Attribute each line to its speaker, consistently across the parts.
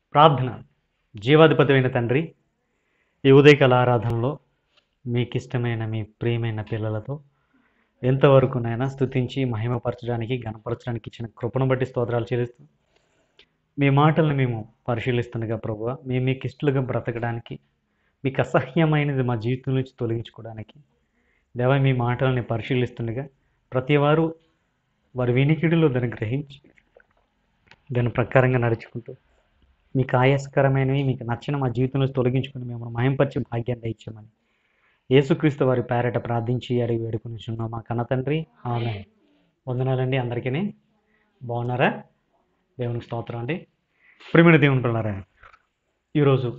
Speaker 1: ప్రార్థన జీవాధిపతిమైన తండ్రి ఈ ఉదయకాల ఆరాధనలో మీకు ఇష్టమైన మీ ప్రియమైన పిల్లలతో ఎంతవరకు నైనా స్తుతించి మహిమపరచడానికి గణపరచడానికి ఇచ్చిన కృపను బట్టి స్తోత్రాలు చెల్లిస్తూ మీ మాటలను మేము పరిశీలిస్తుండగా ప్రభు మేము మీకు ఇష్టలుగా బ్రతకడానికి మీకు అసహ్యమైనది మా జీవితం నుంచి తొలగించుకోవడానికి దేవ మీ మాటలని పరిశీలిస్తుండగా ప్రతి వారు వారి వినికిడిలో దాన్ని గ్రహించి దాని ప్రకారంగా నడుచుకుంటూ మీకు ఆయాసకరమైనవి మీకు నచ్చిన మా జీవితంలో తొలగించుకుని మేము మహింపరిచే భాగ్యాన్ని దయచేయమని యేసుక్రీస్తు వారి పేరట ప్రార్థించి అడిగి వేడుకుని చున్నాం మా కన్న తండ్రి ఆమె వందనాలండి అందరికీ బాగున్నారా దేవునికి స్తోత్రం అండి ప్రియమైన దేవుని పిల్లరా ఈరోజు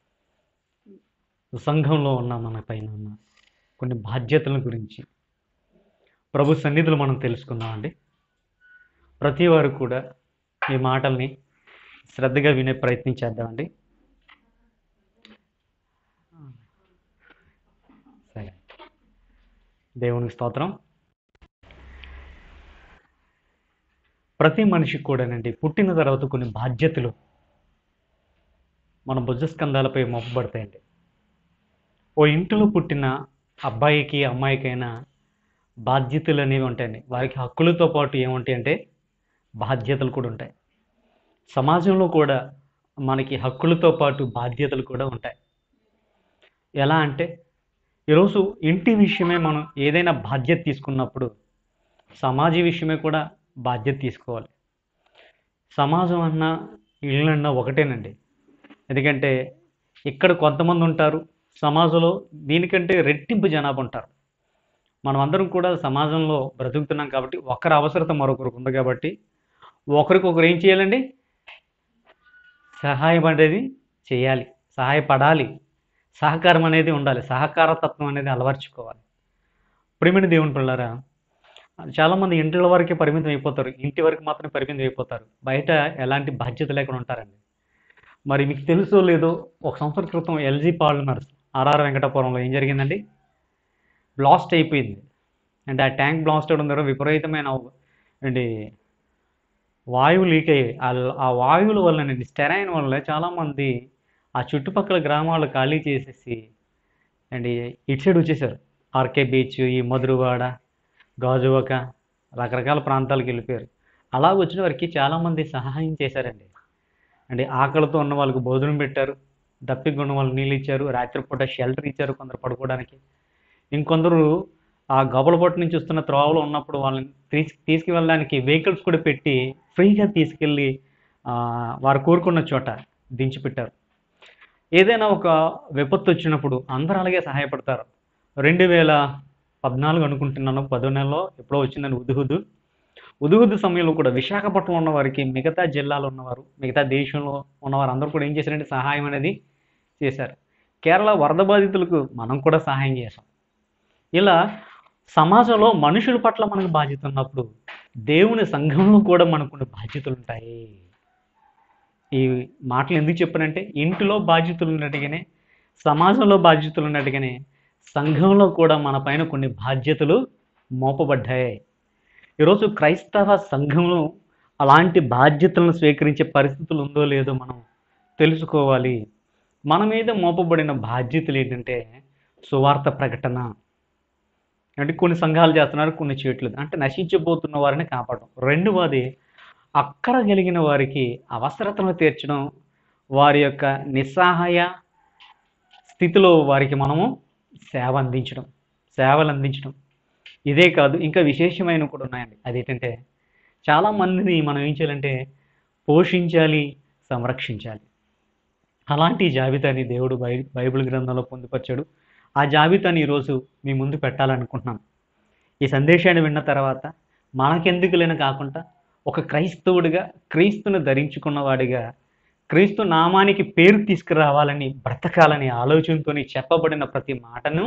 Speaker 1: సంఘంలో ఉన్న మన పైన ఉన్న కొన్ని బాధ్యతల గురించి ప్రభు సన్నిధులు మనం తెలుసుకుందామండి ప్రతి వారు కూడా ఈ మాటల్ని శ్రద్ధగా వినే ప్రయత్నం చేద్దామండి సరే దేవునికి స్తోత్రం ప్రతి మనిషికి కూడానండి పుట్టిన తర్వాత కొన్ని బాధ్యతలు మన భుజస్కంధాలపై మోపబడతాయండి ఓ ఇంటిలో పుట్టిన అబ్బాయికి అమ్మాయికైనా బాధ్యతలు అనేవి ఉంటాయండి వారికి హక్కులతో పాటు ఏముంటాయి అంటే బాధ్యతలు కూడా ఉంటాయి సమాజంలో కూడా మనకి హక్కులతో పాటు బాధ్యతలు కూడా ఉంటాయి ఎలా అంటే ఈరోజు ఇంటి విషయమే మనం ఏదైనా బాధ్యత తీసుకున్నప్పుడు సమాజ విషయమే కూడా బాధ్యత తీసుకోవాలి సమాజం అన్నా ఇల్లు అన్నా ఒకటేనండి ఎందుకంటే ఇక్కడ కొంతమంది ఉంటారు సమాజంలో దీనికంటే రెట్టింపు జనాభా ఉంటారు మనం అందరం కూడా సమాజంలో బ్రతుకుతున్నాం కాబట్టి ఒకరి అవసరత మరొకరికి ఉంది కాబట్టి ఒకరికొకరు ఏం చేయాలండి సహాయం అనేది చేయాలి సహాయపడాలి సహకారం అనేది ఉండాలి సహకారతత్వం అనేది అలవర్చుకోవాలి ప్రియమైన దేవుని పిల్లరా చాలామంది ఇంటి వరకే పరిమితం అయిపోతారు ఇంటి వరకు మాత్రమే పరిమితం అయిపోతారు బయట ఎలాంటి బాధ్యత లేకుండా ఉంటారండి మరి మీకు తెలుసో లేదో ఒక సంవత్సరం క్రితం ఎల్జీ పాలిమర్స్ ఆర్ఆర్ వెంకటాపురంలో ఏం జరిగిందండి బ్లాస్ట్ అయిపోయింది అంటే ఆ ట్యాంక్ బ్లాస్ట్ అవడం ద్వారా విపరీతమైన ఏంటి వాయువు లీక్ అయ్యాయి ఆ- ఆ వాయువుల వల్లనండి స్టెరైన్ వల్ల చాలామంది ఆ చుట్టుపక్కల గ్రామాలు ఖాళీ చేసేసి అండి ఇటు సైడ్ వచ్చేసారు ఆర్కే బీచ్ ఈ మధురవాడ గాజువాక రకరకాల ప్రాంతాలకు వెళ్ళిపోయారు అలా వచ్చిన వారికి చాలామంది సహాయం చేశారండి అంటే ఆకలితో ఉన్న వాళ్ళకి భోజనం పెట్టారు దప్పిగా ఉన్న వాళ్ళకి నీళ్ళు ఇచ్చారు రాత్రిపూట షెల్టర్ ఇచ్చారు కొందరు పడుకోవడానికి ఇంకొందరు ఆ గబలపొట్టు నుంచి వస్తున్న త్రోవలో ఉన్నప్పుడు వాళ్ళని తీసు తీసుకువెళ్ళడానికి వెహికల్స్ కూడా పెట్టి ఫ్రీగా తీసుకెళ్ళి ఆ, వారు కోరుకున్న చోట దించిపెట్టారు ఏదైనా ఒక విపత్తు వచ్చినప్పుడు అందరూ అలాగే సహాయపడతారు రెండు వేల పద్నాలుగు అనుకుంటున్నాను పదో నెలలో ఎప్పుడో వచ్చిందని ఉదుహుదు ఉదుహుదు సమయంలో కూడా విశాఖపట్నం ఉన్న వారికి మిగతా జిల్లాలో ఉన్నవారు మిగతా దేశంలో ఉన్నవారు అందరూ కూడా ఏం చేశారంటే సహాయం అనేది చేశారు కేరళ వరద బాధితులకు మనం కూడా సహాయం చేశాం ఇలా సమాజంలో మనుషుల పట్ల మనకు బాధ్యత ఉన్నప్పుడు దేవుని సంఘంలో కూడా మనకు కొన్ని బాధ్యతలు ఉంటాయి ఈ మాటలు ఎందుకు చెప్పానంటే ఇంటిలో బాధ్యతలు ఉన్నట్టుగానే సమాజంలో బాధ్యతలు ఉన్నట్టుగానే సంఘంలో కూడా మన పైన కొన్ని బాధ్యతలు మోపబడ్డాయి ఈరోజు క్రైస్తవ సంఘంలో అలాంటి బాధ్యతలను స్వీకరించే పరిస్థితులు ఉందో లేదో మనం తెలుసుకోవాలి మన మీద మోపబడిన బాధ్యతలు ఏంటంటే సువార్త ప్రకటన అంటే కొన్ని సంఘాలు చేస్తున్నారు కొన్ని చేయట్లేదు అంటే నశించబోతున్న వారిని కాపాడడం రెండవది అక్కర కలిగిన వారికి అవసరతను తీర్చడం వారి యొక్క నిస్సహాయ స్థితిలో వారికి మనము సేవ అందించడం సేవలు అందించడం ఇదే కాదు ఇంకా విశేషమైన కూడా ఉన్నాయండి అదేంటంటే చాలామందిని మనం ఏం చేయాలంటే పోషించాలి సంరక్షించాలి అలాంటి జాబితాని దేవుడు బై బైబిల్ గ్రంథంలో పొందుపరిచాడు ఆ జాబితాని ఈరోజు మీ ముందు పెట్టాలనుకుంటున్నాను ఈ సందేశాన్ని విన్న తర్వాత మనకెందుకు లేని కాకుండా ఒక క్రైస్తవుడిగా క్రీస్తును ధరించుకున్నవాడిగా క్రీస్తు నామానికి పేరు తీసుకురావాలని బ్రతకాలని ఆలోచనతోని చెప్పబడిన ప్రతి మాటను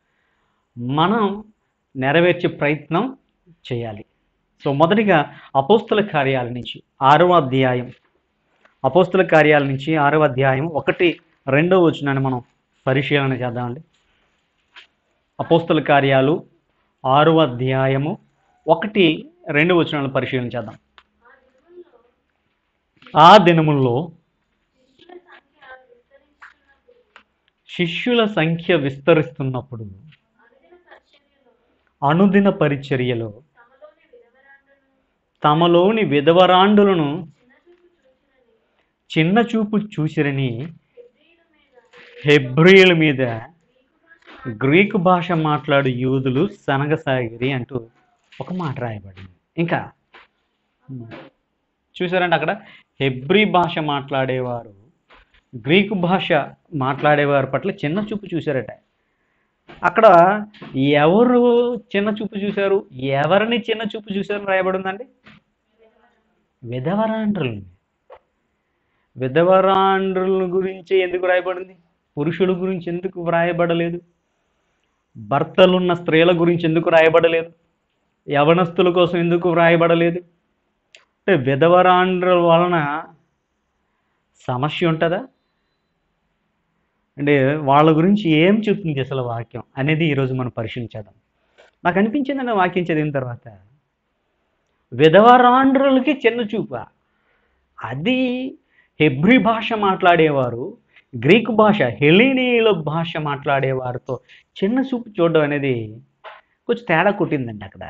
Speaker 1: మనం నెరవేర్చే ప్రయత్నం చేయాలి సో మొదటిగా అపోస్తుల కార్యాల నుంచి ఆరవ అధ్యాయం అపోస్తుల కార్యాల నుంచి ఆరవ అధ్యాయం ఒకటి రెండవ వచనాన్ని మనం పరిశీలన చేద్దామండి అపోస్తుల కార్యాలు ఆరవ అధ్యాయము ఒకటి రెండు వచనాలను పరిశీలన చేద్దాం ఆ దినముల్లో శిష్యుల సంఖ్య విస్తరిస్తున్నప్పుడు అనుదిన పరిచర్యలో తమలోని విధవరాండులను చిన్న చూపు చూసిరని హెబ్రియుల మీద గ్రీకు భాష మాట్లాడు యూదులు సనగసాగిరి అంటూ ఒక మాట రాయబడింది ఇంకా చూసారంటే అక్కడ హెబ్రీ భాష మాట్లాడేవారు గ్రీకు భాష మాట్లాడేవారి పట్ల చిన్న చూపు చూశారట అక్కడ ఎవరు చిన్న చూపు చూశారు ఎవరిని చిన్న చూపు చూశారు రాయబడిందండి విధవరాండ్రులు విధవరాండ్రుల గురించి ఎందుకు రాయబడింది పురుషుల గురించి ఎందుకు వ్రాయబడలేదు భర్తలున్న స్త్రీల గురించి ఎందుకు రాయబడలేదు యవనస్తుల కోసం ఎందుకు వ్రాయబడలేదు అంటే విధవరాండ్రుల వలన సమస్య ఉంటుందా అంటే వాళ్ళ గురించి ఏం చెప్తుంది అసలు వాక్యం అనేది ఈరోజు మనం పరిశీలించేద్దాం నాకు అనిపించిందండి వాక్యం చదివిన తర్వాత విధవరాండ్రులకి చిన్న చూప అది హెబ్రి భాష మాట్లాడేవారు గ్రీకు భాష హెలీనీయుల భాష మాట్లాడేవారితో చిన్న చూపు చూడడం అనేది కొంచెం తేడా కొట్టిందండి అక్కడ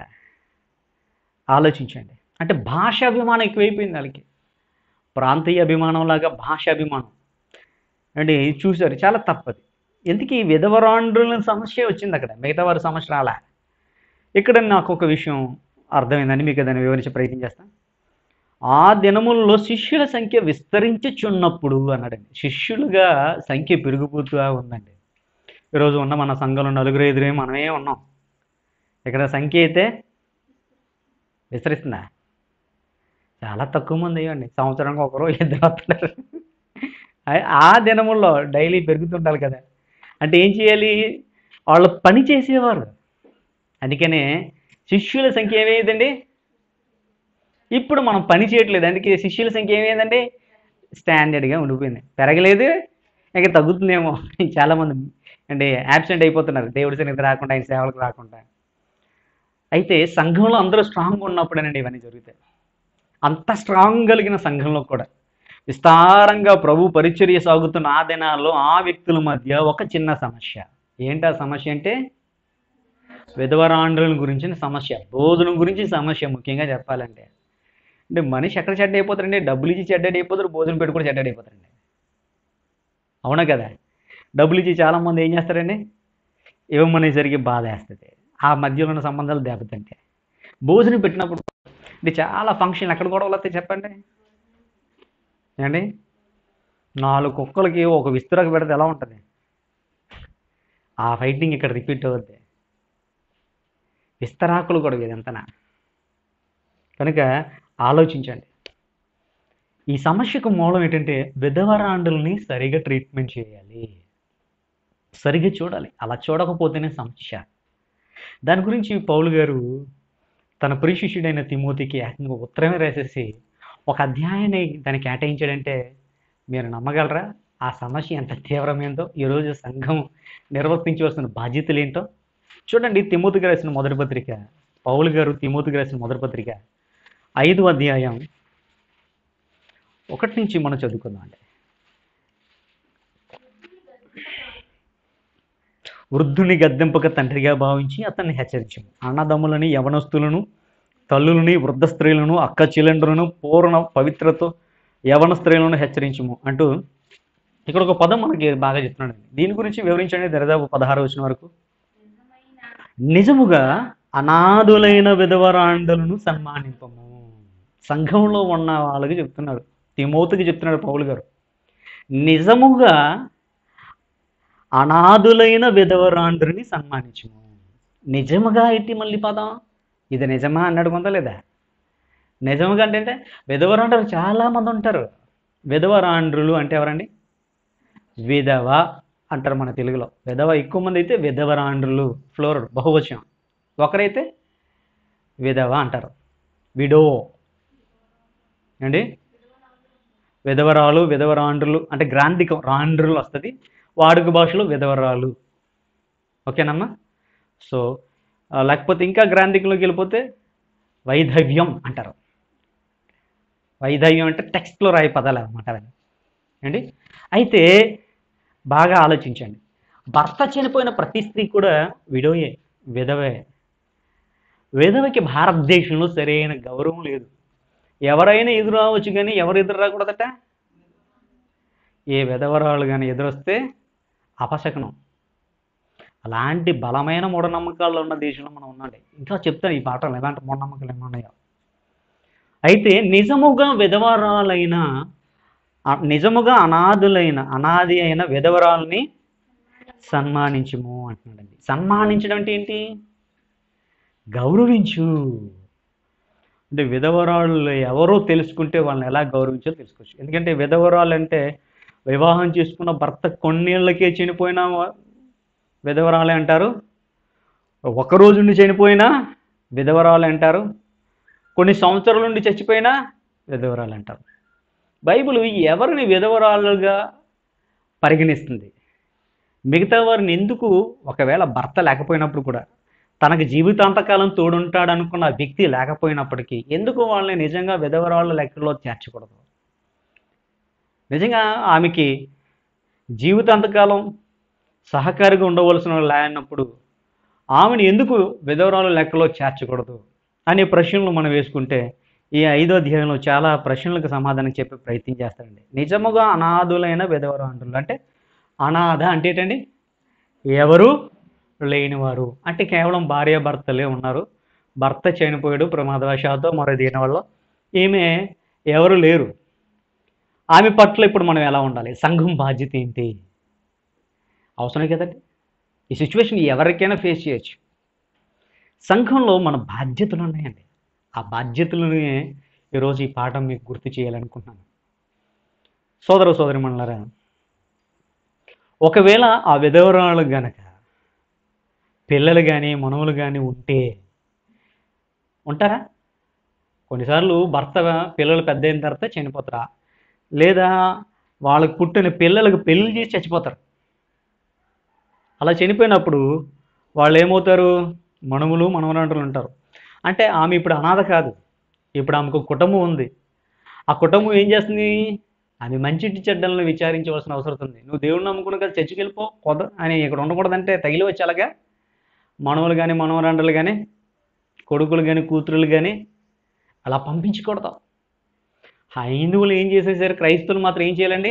Speaker 1: ఆలోచించండి అంటే భాష అభిమానం ఎక్కువైపోయింది వాళ్ళకి ప్రాంతీయ అభిమానం లాగా భాష అభిమానం అంటే చూశారు చాలా తప్పది ఎందుకు ఈ విధవరాండ్రుల సమస్య వచ్చింది అక్కడ మిగతా వారి సమస్య రాలా ఇక్కడ నాకు ఒక విషయం అర్థమైందని మీకు దాన్ని వివరించే ప్రయత్నం చేస్తాను ఆ దినముల్లో శిష్యుల సంఖ్య విస్తరించుచున్నప్పుడు అన్నాడండి శిష్యులుగా సంఖ్య పెరిగిపోతూ ఉందండి ఈరోజు ఉన్న మన సంఘంలో నలుగురు ఎదురే మనమే ఉన్నాం ఇక్కడ సంఖ్య అయితే విస్తరిస్తుందా చాలా తక్కువ మంది అయ్యండి సంవత్సరానికి ఒకరు ఇద్దరు వస్తున్నారు ఆ- ఆ దినముల్లో డైలీ పెరుగుతుండాలి కదా అంటే ఏం చేయాలి వాళ్ళు పని చేసేవారు అందుకనే శిష్యుల సంఖ్య ఏమయ్యేదండి ఇప్పుడు మనం పని చేయట్లేదు అందుకే శిష్యుల సంఖ్య ఏమైందండి స్టాండర్డ్గా ఉండిపోయింది పెరగలేదు ఇంకా తగ్గుతుందేమో చాలామంది అంటే యాబ్సెంట్ అయిపోతున్నారు దేవుడి సన్నిధి రాకుండా ఆయన సేవలకు రాకుండా అయితే సంఘంలో అందరూ స్ట్రాంగ్ ఉన్నప్పుడేనండి ఇవన్నీ జరుగుతాయి అంత స్ట్రాంగ్ కలిగిన సంఘంలో కూడా విస్తారంగా ప్రభు పరిచర్య సాగుతున్న ఆ దినాల్లో ఆ వ్యక్తుల మధ్య ఒక చిన్న సమస్య ఏంటి ఆ సమస్య అంటే విధవరాండ్రుల గురించిన సమస్య భోజనం గురించి సమస్య ముఖ్యంగా చెప్పాలంటే అంటే మనిషి ఎక్కడ చెడ్డ అయిపోతారండి డబ్బులు ఇచ్చి చెడ్డ అయిపోతారు భోజనం పెట్టి కూడా చెడ్డ అయిపోతారండి అవునా కదా డబ్బులు ఇచ్చి చాలామంది ఏం చేస్తారండి ఇవ్వమనేసరికి బాధ వేస్తుంది ఆ మధ్యలో ఉన్న సంబంధాలు దెబ్బతింటాయి భోజనం పెట్టినప్పుడు అంటే చాలా ఫంక్షన్ ఎక్కడ గొడవలు వస్తాయి చెప్పండి ఏమండి నాలుగు కుక్కలకి ఒక విస్తురకు పెడితే ఎలా ఉంటుంది ఆ ఫైటింగ్ ఇక్కడ రిపీట్ అవుద్ది విస్తరాకులు కూడా ఇదంతనా కనుక ఆలోచించండి ఈ సమస్యకు మూలం ఏంటంటే విధవరాండుల్ని సరిగా ట్రీట్మెంట్ చేయాలి సరిగా చూడాలి అలా చూడకపోతేనే సమస్య దాని గురించి పౌలు గారు తన ప్రియశిష్యుడైన తిమోతికి ఏకంగా ఉత్తరమే రాసేసి ఒక అధ్యాయాన్ని దానికి కేటాయించాడంటే మీరు నమ్మగలరా ఆ సమస్య ఎంత తీవ్రమైందో ఈరోజు సంఘం నిర్వర్తించవలసిన బాధ్యతలు ఏంటో చూడండి తిమోతికి రాసిన మొదటి పత్రిక పౌలు గారు తిమోతికి రాసిన మొదటి పత్రిక ఐదు అధ్యాయం ఒకటి నుంచి మనం చదువుకుందాం అండి వృద్ధుని గద్దెంపక తండ్రిగా భావించి అతన్ని హెచ్చరించము అన్నదమ్ములని యవనస్తులను తల్లులని వృద్ధ స్త్రీలను అక్క చెల్లెండ్రులను పూర్ణ పవిత్రతో యవన స్త్రీలను హెచ్చరించము అంటూ ఇక్కడ ఒక పదం మనకి బాగా చెప్తున్నాడు దీని గురించి వివరించండి దరిదాపు పదహారు వచ్చిన వరకు నిజముగా అనాథులైన విధవరాండలను సన్మానింపము సంఘంలో ఉన్న వాళ్ళకి చెప్తున్నాడు తిమోతికి చెప్తున్నాడు పౌలు గారు నిజముగా అనాథులైన విధవరాండ్రుని సన్మానించము నిజముగా ఏంటి మళ్ళీ పదం ఇది నిజమా అన్నాడు కొంత లేదా నిజముగా అంటే అంటే విధవరాండ్రులు చాలా మంది ఉంటారు విధవరాండ్రులు అంటే ఎవరండి విధవ అంటారు మన తెలుగులో విధవ ఎక్కువ మంది అయితే విధవరాండ్రులు ఫ్లోర్ బహువచనం ఒకరైతే విధవ అంటారు విడో అండి విధవరాలు విధవరాండ్రులు అంటే గ్రాంధికం రాండ్రులు వస్తుంది వాడుక భాషలో విధవరాలు ఓకేనమ్మా సో ఆ, లేకపోతే ఇంకా గ్రాంధికంలోకి వెళ్ళిపోతే వైధవ్యం అంటారు వైధవ్యం అంటే టెక్స్ట్లో రాయి పదాలు అనమాట అవన్నీ అండి అయితే బాగా ఆలోచించండి భర్త చనిపోయిన ప్రతి స్త్రీ కూడా విడోయే విధవే విధవకి భారతదేశంలో సరైన గౌరవం లేదు ఎవరైనా ఎదురు రావచ్చు కానీ ఎవరు ఎదురు రాకూడదట ఏ విధవరాలు కానీ ఎదురొస్తే అపశకనం అలాంటి బలమైన మూఢనమ్మకాలు ఉన్న దేశంలో మనం ఉన్నాండి ఇంకా చెప్తాను ఈ పాటలు ఎలాంటి మూఢనమ్మకాలు ఏమన్నాయో అయితే నిజముగా విధవరాలైన ఆ- నిజముగా అనాథులైన అనాది అయిన విధవరాల్ని సన్మానించుము అంటున్నాడండి సన్మానించడం అంటే ఏంటి గౌరవించు అంటే విధవరాళ్ళు ఎవరో తెలుసుకుంటే వాళ్ళని ఎలా గౌరవించాలో తెలుసుకోవచ్చు ఎందుకంటే విధవరాలు అంటే వివాహం చేసుకున్న భర్త కొన్నేళ్లకే చనిపోయిన వా- విధవరాలే అంటారు ఒక రోజు నుండి చనిపోయినా విధవరాలు అంటారు కొన్ని సంవత్సరాల నుండి చచ్చిపోయినా విధవరాలు అంటారు బైబిల్ ఎవరిని విధవరాలుగా పరిగణిస్తుంది మిగతా వారిని ఎందుకు ఒకవేళ భర్త లేకపోయినప్పుడు కూడా తనకు జీవితాంతకాలం తోడుంటాడు అనుకున్న వ్యక్తి లేకపోయినప్పటికీ ఎందుకు వాళ్ళని నిజంగా విధవరాళ్ళ లెక్కలో చేర్చకూడదు నిజంగా ఆమెకి జీవితాంతకాలం సహకారిగా ఉండవలసిన వాళ్ళు లేనప్పుడు ఆమెను ఎందుకు విధవరాలు లెక్కలో చేర్చకూడదు అనే ప్రశ్నలు మనం వేసుకుంటే ఈ ఐదో అధ్యాయంలో చాలా ప్రశ్నలకు సమాధానం చెప్పే ప్రయత్నం చేస్తారండి నిజముగా అనాథులైన విధవరాంటులు అంటే అనాథ అంటే ఏంటండి ఎవరు లేనివారు అంటే కేవలం భార్య భర్తలే ఉన్నారు భర్త చనిపోయాడు ప్రమాదవశాత్తు మరో దీని వల్ల ఈమె ఎవరు లేరు ఆమె పట్ల ఇప్పుడు మనం ఎలా ఉండాలి సంఘం బాధ్యత ఏంటి అవసరం కదండి ఈ సిచ్యువేషన్ ఎవరికైనా ఫేస్ చేయొచ్చు సంఘంలో మన బాధ్యతలు ఉన్నాయండి ఆ బాధ్యతలని ఈరోజు ఈ పాఠం మీకు గుర్తు చేయాలనుకుంటున్నాను సోదర సోదరి మండలరా ఒకవేళ ఆ విధవరాలు గనక పిల్లలు కానీ మనవలు కానీ ఉంటే ఉంటారా కొన్నిసార్లు భర్త పిల్లలు పెద్ద అయిన తర్వాత చనిపోతారా లేదా వాళ్ళకు పుట్టిన పిల్లలకు పెళ్లి చేసి చచ్చిపోతారు అలా చనిపోయినప్పుడు వాళ్ళు ఏమవుతారు మనుములు మనవరాంటలు ఉంటారు అంటే ఆమె ఇప్పుడు అనాథ కాదు ఇప్పుడు ఆమెకు కుటుంబం ఉంది ఆ కుటుంబం ఏం చేస్తుంది ఆమె మంచిటి చెడ్డలను విచారించవలసిన అవసరం ఉంది నువ్వు దేవుడిని నమ్ముకుని కదా చర్చికి వెళ్ళిపో కొద అని ఇక్కడ ఉండకూడదంటే తగిలి వచ్చేలాగా మనవలు కానీ మనవరాండలు కానీ కొడుకులు కానీ కూతురులు కానీ అలా పంపించకూడదు హైందువులు ఏం చేసేసారు క్రైస్తవులు మాత్రం ఏం చేయాలండి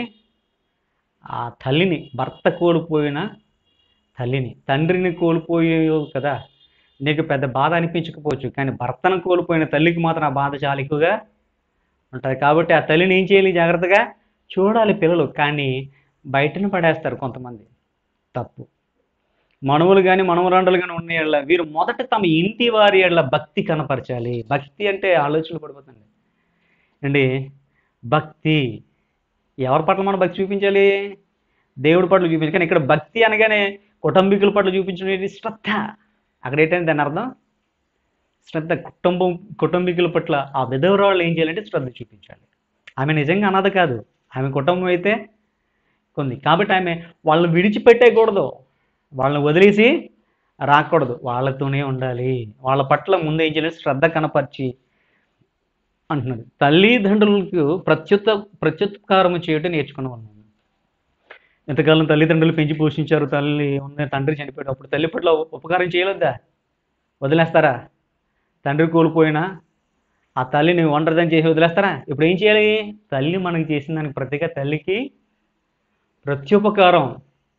Speaker 1: ఆ తల్లిని భర్త కోల్పోయిన తల్లిని తండ్రిని కోల్పోయావు కదా నీకు పెద్ద బాధ అనిపించకపోవచ్చు కానీ భర్తను కోల్పోయిన తల్లికి మాత్రం ఆ బాధ చాలా ఎక్కువగా ఉంటుంది కాబట్టి ఆ తల్లిని ఏం చేయాలి జాగ్రత్తగా చూడాలి పిల్లలు కానీ బయటను పడేస్తారు కొంతమంది తప్పు మనవులు కానీ మనవరాండలు కానీ ఉన్న యెడల వీరు మొదట తమ ఇంటి వారి ఏళ్ళ భక్తి కనపరచాలి భక్తి అంటే ఆలోచనలు పడిపోతుంది అండి భక్తి ఎవరి పట్ల మనం భక్తి చూపించాలి దేవుడి పట్ల చూపించాలి కానీ ఇక్కడ భక్తి అనగానే కుటుంబీకుల పట్ల చూపించడం ఏంటి శ్రద్ధ అక్కడ ఏంటంటే దాని అర్థం శ్రద్ధ కుటుంబం కుటుంబీకుల పట్ల ఆ విధవరాళ్ళు ఏం చేయాలంటే శ్రద్ధ చూపించాలి ఆమె నిజంగా అనాథ కాదు ఆమె కుటుంబం అయితే కొంది కాబట్టి ఆమె వాళ్ళని విడిచిపెట్టేయకూడదు వాళ్ళని వదిలేసి రాకూడదు వాళ్ళతోనే ఉండాలి వాళ్ళ పట్ల ముందు ఏం చేయాలి శ్రద్ధ కనపరిచి అంటున్నాడు తల్లిదండ్రులకు ప్రత్యుత్త ప్రత్యుత్కారం చేయటం నేర్చుకున్నాం మనం ఎంతకాలం తల్లిదండ్రులు పెంచి పోషించారు తల్లి ఉన్న తండ్రి చనిపోయాడు అప్పుడు తల్లి పట్ల ఉపకారం చేయలేదా వదిలేస్తారా తండ్రి కోల్పోయినా ఆ తల్లిని ఒంటరిదని చేసి వదిలేస్తారా ఇప్పుడు ఏం చేయాలి తల్లి మనకి చేసిన దానికి ప్రతిగా తల్లికి ప్రత్యుపకారం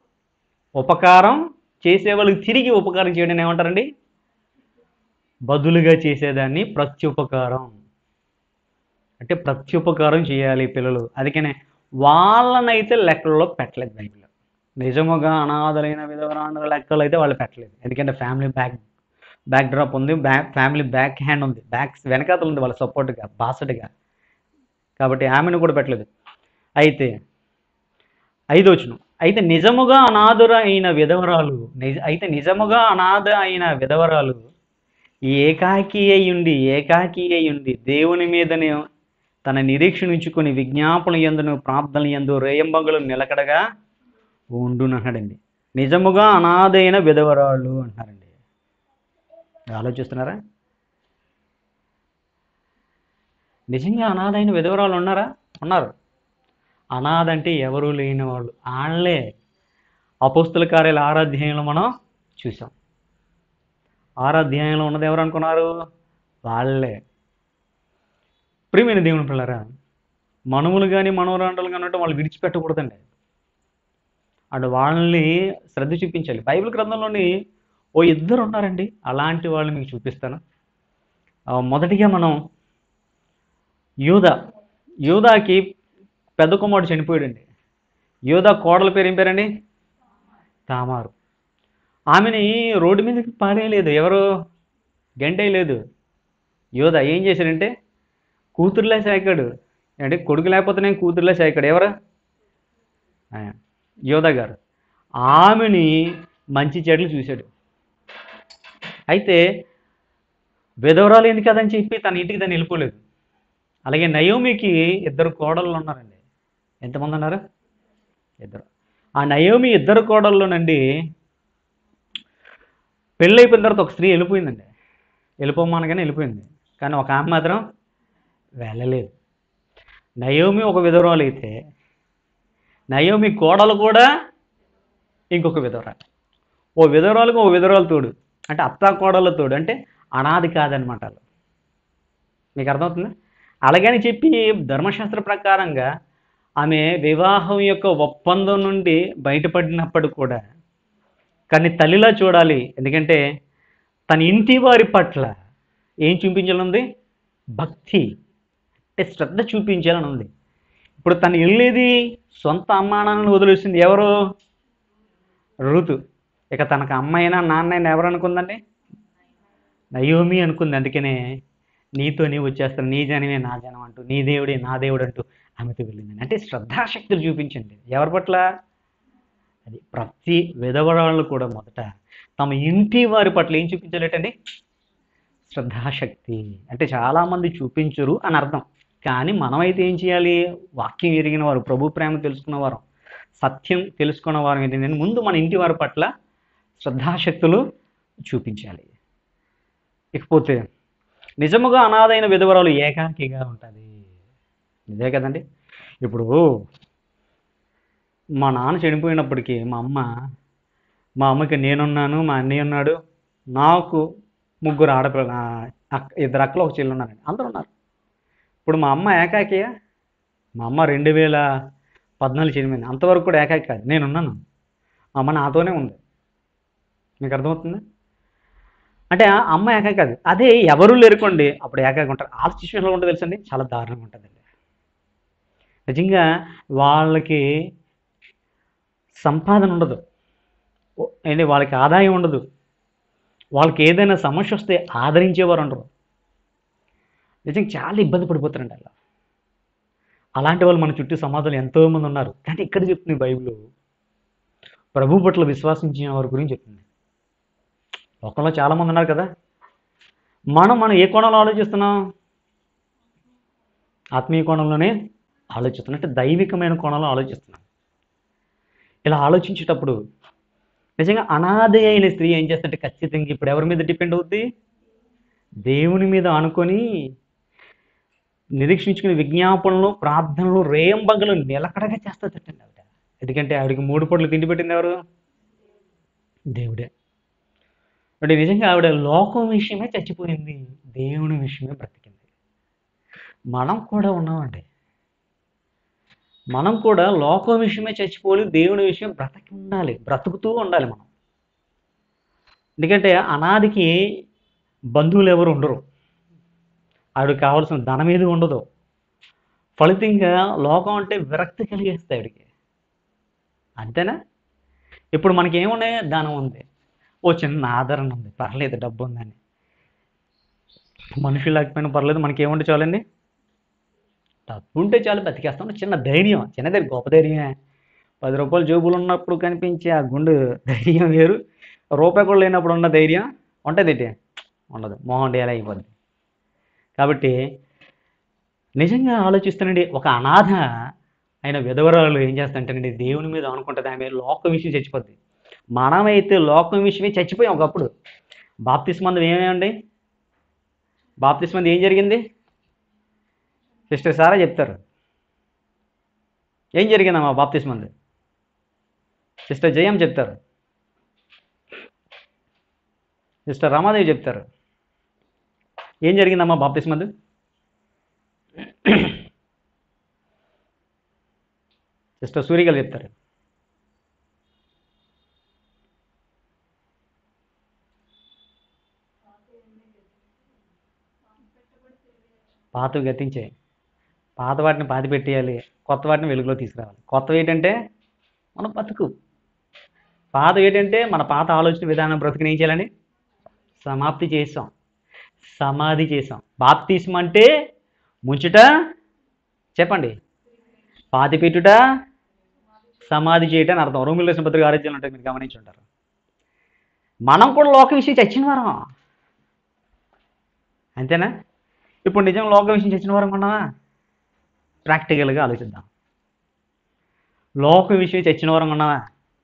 Speaker 1: ఉపకారం చేసే వాళ్ళకి తిరిగి ఉపకారం చేయడం ఏమంటారండి బదులుగా చేసేదాన్ని ప్రత్యుపకారం అంటే ప్రత్యుపకారం చేయాలి పిల్లలు అందుకనే వాళ్ళనైతే లెక్కల్లో పెట్టలేదు బైబిల్ నిజముగా అనాథలైన విధవరాండ్ర లెక్కలు అయితే వాళ్ళు పెట్టలేదు ఎందుకంటే ఫ్యామిలీ బ్యాక్ బ్యాక్ డ్రాప్ ఉంది బ్యాక్ ఫ్యామిలీ బ్యాక్ హ్యాండ్ ఉంది బ్యాక్ వెనకాతలు ఉంది వాళ్ళ సపోర్ట్గా బాసటగా కాబట్టి ఆమెను కూడా పెట్టలేదు అయితే ఐదోచును అయితే నిజముగా అనాథుర అయిన విధవరాలు నిజ అయితే నిజముగా అనాథ అయిన విధవరాలు ఏకాకి అయ్యుండి ఏకాకి అయ్యుండి దేవుని మీదనే తన నిరీక్షణ ఉంచుకొని విజ్ఞాపన ఎందును ప్రార్థన ఎందు రేయంబంగులు నిలకడగా ఉండునన్నాడండి నిజముగా అనాథైన విధవరాళ్ళు అంటున్నారండి ఆలోచిస్తున్నారా నిజంగా అనాథైన విధవరాలు ఉన్నారా ఉన్నారు అనాథ అంటే ఎవరూ లేని వాళ్ళు వాళ్ళే అపోస్తుల కార్యాల ఆరాధ్యాయంలో మనం చూసాం ఆరాధ్యాయంలో ఉన్నది ఎవరు అనుకున్నారు వాళ్ళే ప్రియమైన దేవుని పిల్లరా మనువులు కానీ మనవరాండలు కానీ ఉంటే వాళ్ళు విడిచిపెట్టకూడదండి అటు వాళ్ళని శ్రద్ధ చూపించాలి బైబిల్ గ్రంథంలోని ఓ ఇద్దరు ఉన్నారండి అలాంటి వాళ్ళు మీకు చూపిస్తాను ఆ, మొదటిగా మనం యూద యూదాకి పెద్ద కుమారుడు చనిపోయాడండి యూదా కోడల పేరు ఏం పేరండి తామారు ఆమెని రోడ్డు మీదకి పారేయలేదు ఎవరు గంటేయలేదు యోధ ఏం చేశాడంటే కూతురులే సాకాడు అంటే కొడుకు లేకపోతే నేను కూతురులే సాకాడు ఎవరు ఆయన, యోధ గారు ఆమెని మంచి చెడులు చూశాడు అయితే విధవరాలు ఎందుకు కదని చెప్పి తన ఇంటికి తను వెళ్ళిపోలేదు అలాగే నయోమికి ఇద్దరు కోడళ్ళు ఉన్నారండి ఎంతమంది ఉన్నారు ఇద్దరు ఆ నయోమి ఇద్దరు కోడళ్ళలోనండి పెళ్ళి అయిపోయిన తర్వాత ఒక స్త్రీ వెళ్ళిపోయిందండి వెళ్ళిపోమనగానే వెళ్ళిపోయింది కానీ ఒక ఆమె మాత్రం వెళ్ళలేదు నయోమి ఒక విధవరాలు అయితే నయోమి కోడలు కూడా ఇంకొక విధవరాలు ఓ విధవరాలకు ఓ విధవరాలు తోడు అంటే అత్త కోడళ్ళ తోడు అంటే అనాది కాదనమాట వాళ్ళు మీకు అర్థమవుతుందా అలాగని చెప్పి ధర్మశాస్త్ర ప్రకారంగా ఆమె వివాహం యొక్క ఒప్పందం నుండి బయటపడినప్పుడు కూడా కానీ తల్లిలా చూడాలి ఎందుకంటే తన ఇంటి వారి పట్ల ఏం చూపించాలనుంది భక్తి అంటే శ్రద్ధ చూపించాలని ఉంది ఇప్పుడు తను వెళ్ళేది సొంత అమ్మానాన్నని వదిలేసింది ఎవరు ఋతు ఇక తనకు అమ్మైనా నాన్నైనా ఎవరు అనుకుందండి నయోమి అనుకుంది అందుకనే నీతో నీ వచ్చేస్తాను నీ జనమే నా జనం అంటూ నీ దేవుడే నా దేవుడు అంటూ ఆమెతో వెళ్ళిందని అంటే శ్రద్ధాశక్తులు చూపించండి ఎవరి పట్ల అది ప్రతి విధవరాళ్ళు కూడా మొదట తమ ఇంటి వారి పట్ల ఏం చూపించాలటండి శ్రద్ధాశక్తి అంటే చాలామంది చూపించరు అని అర్థం కానీ మనమైతే ఏం చేయాలి వాక్యం ఎరిగిన వారు ప్రభు ప్రేమ తెలుసుకున్న వారు సత్యం తెలుసుకున్న వారు ఏంటంటే ముందు మన ఇంటి వారి పట్ల శ్రద్ధాశక్తులు చూపించాలి ఇకపోతే నిజముగా అనాథైన విధవరాలు ఏకాకిగా ఉంటుంది నిజే కదండి ఇప్పుడు మా నాన్న చనిపోయినప్పటికీ మా అమ్మ మా అమ్మకి నేనున్నాను మా అన్నయ్య ఉన్నాడు నాకు ముగ్గురు ఆడపిల్ల ఆ, అక్క ఇద్దరు అక్కలు ఒక చెల్లి ఉన్నారండి అందరూ ఉన్నారు ఇప్పుడు మా అమ్మ ఏకాకియా మా అమ్మ రెండు వేల పద్నాలుగు చనిపోయింది అంతవరకు కూడా ఏకాకి కాదు నేనున్నాను మా అమ్మ నాతోనే ఉంది మీకు అర్థమవుతుందా అంటే ఆ అమ్మ ఏకాకి కాదు అదే ఎవరు లేరుకోండి అప్పుడు ఏకాకి ఉంటారు ఆ సిచ్యువేషన్లో ఉంటుంది తెలుసండి చాలా దారుణంగా ఉంటుందండి నిజంగా వాళ్ళకి సంపాదన ఉండదు ఓ- ఏంటి వాళ్ళకి ఆదాయం ఉండదు వాళ్ళకి ఏదైనా సమస్య వస్తే ఆదరించేవారు ఉండరు నిజంగా చాలా ఇబ్బంది పడిపోతారండి అలా అలాంటి వాళ్ళు మన చుట్టూ సమాజంలో ఎంతోమంది ఉన్నారు కానీ ఇక్కడ చెప్తుంది బైబిల్ ప్రభు పట్ల విశ్వాసించిన వారి గురించి చెప్తుంది లోకంలో చాలామంది ఉన్నారు కదా మనం మనం ఏ కోణంలో ఆలోచిస్తున్నాం ఆత్మీయ కోణంలోనే ఆలోచిస్తున్నాం అంటే దైవికమైన కోణంలో ఆలోచిస్తున్నాం ఇలా ఆలోచించేటప్పుడు నిజంగా అనాథ అయిన స్త్రీ ఏం చేస్తుంటే ఖచ్చితంగా ఇప్పుడు ఎవరి మీద డిపెండ్ అవుద్ది దేవుని మీద అనుకొని నిరీక్షించుకునే విజ్ఞాపనలు ప్రార్థనలు రేంబగలు నిలకడగా చేస్తుందటండి ఆవిడ ఎందుకంటే ఆవిడకి మూడు పూటలు తిండి పెట్టింది ఎవరు దేవుడే అంటే నిజంగా ఆవిడ లోకం విషయమే చచ్చిపోయింది దేవుని విషయమే బ్రతికింది మనం కూడా ఉన్నామండి మనం కూడా లోకం విషయమే చచ్చిపోవాలి దేవుని విషయం బ్రతికి ఉండాలి బ్రతుకుతూ ఉండాలి మనం ఎందుకంటే అనాదికి బంధువులు ఎవరు ఉండరు ఆవిడకి కావాల్సిన ధనం ఏది ఉండదు ఫలితంగా లోకం అంటే విరక్తి కలిగేస్తాయి ఆవిడకి అంతేనా ఇప్పుడు మనకి ఏమున్నాయి ధనం ఉంది ఓ చిన్న ఆదరణ ఉంది పర్లేదు డబ్బు ఉందని మనుషులు లేకపోయినా పర్లేదు మనకి ఏముంటే చాలండి డబ్బు ఉంటే చాలు బతికేస్తాం చిన్న ధైర్యం చిన్నది గొప్ప ధైర్యమే పది రూపాయలు జేబులు ఉన్నప్పుడు కనిపించే ఆ గుండు ధైర్యం వేరు రూపాయి కూడా లేనప్పుడు ఉన్న ధైర్యం ఉంటుంది ఏంటి ఉండదు మొహం డేలా అయిపోద్ది కాబట్టి నిజంగా ఆలోచిస్తానండి ఒక అనాథ అయిన విధవరాలు ఏం చేస్తాంటేనండి దేవుని మీద అనుకుంటుంది ఆమె లోకం విషయం చచ్చిపోద్ది మనమైతే లోకం విషయమే చచ్చిపోయాం ఒకప్పుడు బాప్తిస్మందం ఏమేమండి బాప్తిస్మంది ఏం జరిగింది సిస్టర్ సారా చెప్తారు ఏం జరిగిందమ్మా బాప్తిస్మంది సిస్టర్ జయం చెప్తారు సిస్టర్ రమాదేవి చెప్తారు ఏం జరిగిందమ్మా బాప్తిస్మది సిస్టర్ సూరికలు చెప్తారు పాతవి గతించే పాత వాటిని పాతి పెట్టేయాలి కొత్త వాటిని వెలుగులో తీసుకురావాలి కొత్తవి ఏంటంటే మన బతుకు పాత ఏంటంటే మన పాత ఆలోచన విధానం బ్రతుకుని ఏం చేయాలని సమాప్తి చేసాం సమాధి చేసాం బాప్తిస్మ అంటే ముంచుట చెప్పండి పాతి పెట్టుట సమాధి చేయటం అని అర్థం రోమిల్ రాసిన పత్రిక ఆరోగ్యాలు ఉంటాయి మీరు గమనించి ఉంటారు మనం కూడా లోక విషయం చచ్చిన వారం అంతేనా ఇప్పుడు నిజం లోక విషయం చచ్చిన వారం కొన్నావా ప్రాక్టికల్గా ఆలోచిద్దాం లోక విషయం చచ్చిన వారం కొన్నావా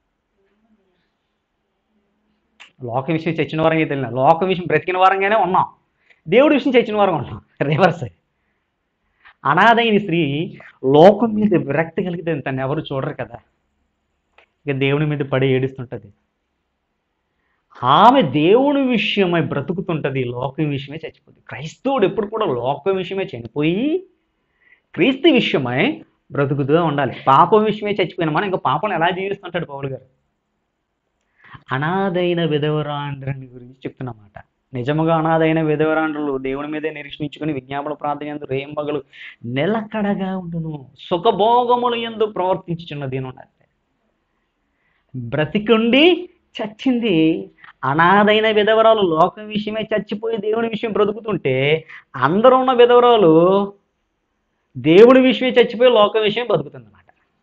Speaker 1: లోక విషయం చచ్చిన వారంగా తెలియదు లోక విషయం బ్రతికిన వారంగానే ఉన్నాం దేవుడి విషయం చచ్చిన వారం ఉన్నాం రివర్స్ అనాథైన స్త్రీ లోకం మీద విరక్తి కలిగితే తను ఎవరు చూడరు కదా ఇక దేవుని మీద పడి ఏడుస్తుంటుంది ఆమె దేవుని విషయమై బ్రతుకుతుంటుంది లోకం విషయమే చచ్చిపోతుంది క్రైస్తవుడు ఎప్పుడు కూడా లోకం విషయమే చనిపోయి క్రీస్తు విషయమై బ్రతుకుతూ ఉండాలి పాపం విషయమే చచ్చిపోయిన మనం ఇంకా పాపం ఎలా జీవిస్తుంటాడు పౌలు గారు అనాథైన విధవరాండ్రని గురించి చెప్తున్నమాట నిజముగా అనాథైన విధవరాండ్రులు దేవుని మీదే నిరీక్షించుకుని విజ్ఞాపన ప్రార్థన ఎందు రేంబగలు నిలకడగా ఉండును సుఖభోగములు ఎందు ప్రవర్తించుచున్నది అని ఉన్నది బ్రతికుండి చచ్చింది అనాథైన విధవరాలు లోకం విషయమే చచ్చిపోయి దేవుని విషయం బ్రతుకుతుంటే అందరూ ఉన్న విధవరాలు దేవుడి విషయమే చచ్చిపోయి లోక విషయం బతుకుతుందన్నమాట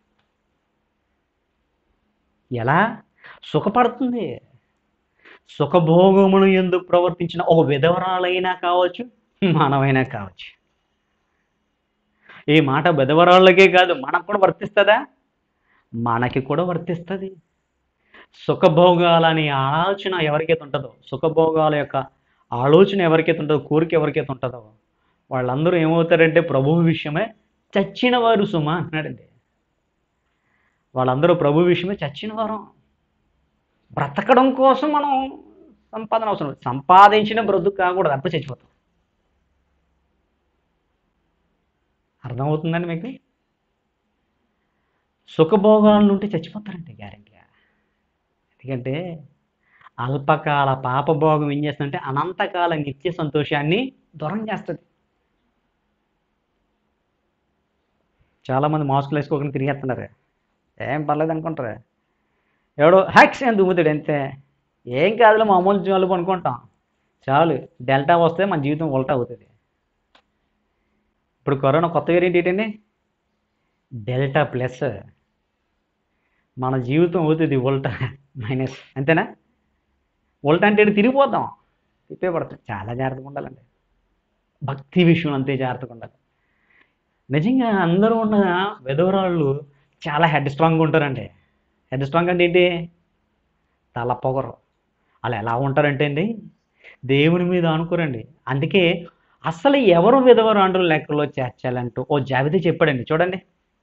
Speaker 1: ఎలా సుఖపడుతుంది సుఖభోగమును ఎందుకు ప్రవర్తించిన ఒక విధవరాలైనా కావచ్చు మానవైనా కావచ్చు ఈ మాట విధవరాళ్ళకే కాదు మనకు కూడా వర్తిస్తుందా మనకి కూడా వర్తిస్తుంది సుఖభోగాలని ఆలోచన ఎవరికైతే ఉంటుందో సుఖభోగాల యొక్క ఆలోచన ఎవరికైతే ఉంటుందో కోరిక ఎవరికైతే ఉంటుందో వాళ్ళందరూ ఏమవుతారంటే ప్రభువు విషయమే చచ్చిన వారు సుమ అంటున్నాడండి వాళ్ళందరూ ప్రభు విషయమే చచ్చిన వారు బ్రతకడం కోసం మనం సంపాదన అవసరం లేదు. సంపాదించిన బ్రతుకు కాకూడదు అప్పుడు చచ్చిపోతాం అర్థమవుతుందండి మీకు సుఖభోగాల నుండి చచ్చిపోతారండి గ్యారెంటీగా ఎందుకంటే అల్పకాల పాపభోగం ఏం చేస్తుందంటే అనంతకాల నిత్య సంతోషాన్ని దూరం చేస్తుంది చాలామంది మాస్కులు వేసుకోకుండా తిరిగేస్తున్నారు ఏం పర్లేదు అనుకుంటారు ఎవడో హ్యాక్స్ అని దుమ్ముతాడు అంతే ఏం కాదులే మామూలు జలుబు అనుకుంటాం చాలు డెల్టా వస్తే మన జీవితం ఉల్టా అవుతుంది ఇప్పుడు కరోనా కొత్త వేరియంట్ ఏంటండి డెల్టా ప్లస్ మన జీవితం అవుతుంది ఉల్టా మైనస్ అంతేనా ఉల్టా అంటే ఇటు తిరిగిపోతాం తిప్పే పడతాం చాలా జాగ్రత్తగా ఉండాలండి భక్తి విషయం అంతే జాగ్రత్తగా ఉండాలి నిజంగా అందరూ ఉన్న విధవరాళ్ళు చాలా హెడ్ స్ట్రాంగ్గా ఉంటారండి హెడ్ స్ట్రాంగ్ అంటే ఏంటి తల పొగరు అలా ఎలా ఉంటారంటే అండి దేవుని మీద అనుకోరండి అందుకే అసలు ఎవరు విధవరాండ్రుల లెక్కలో చేర్చాలంటూ ఓ జాబితా చెప్పాడండి చూడండి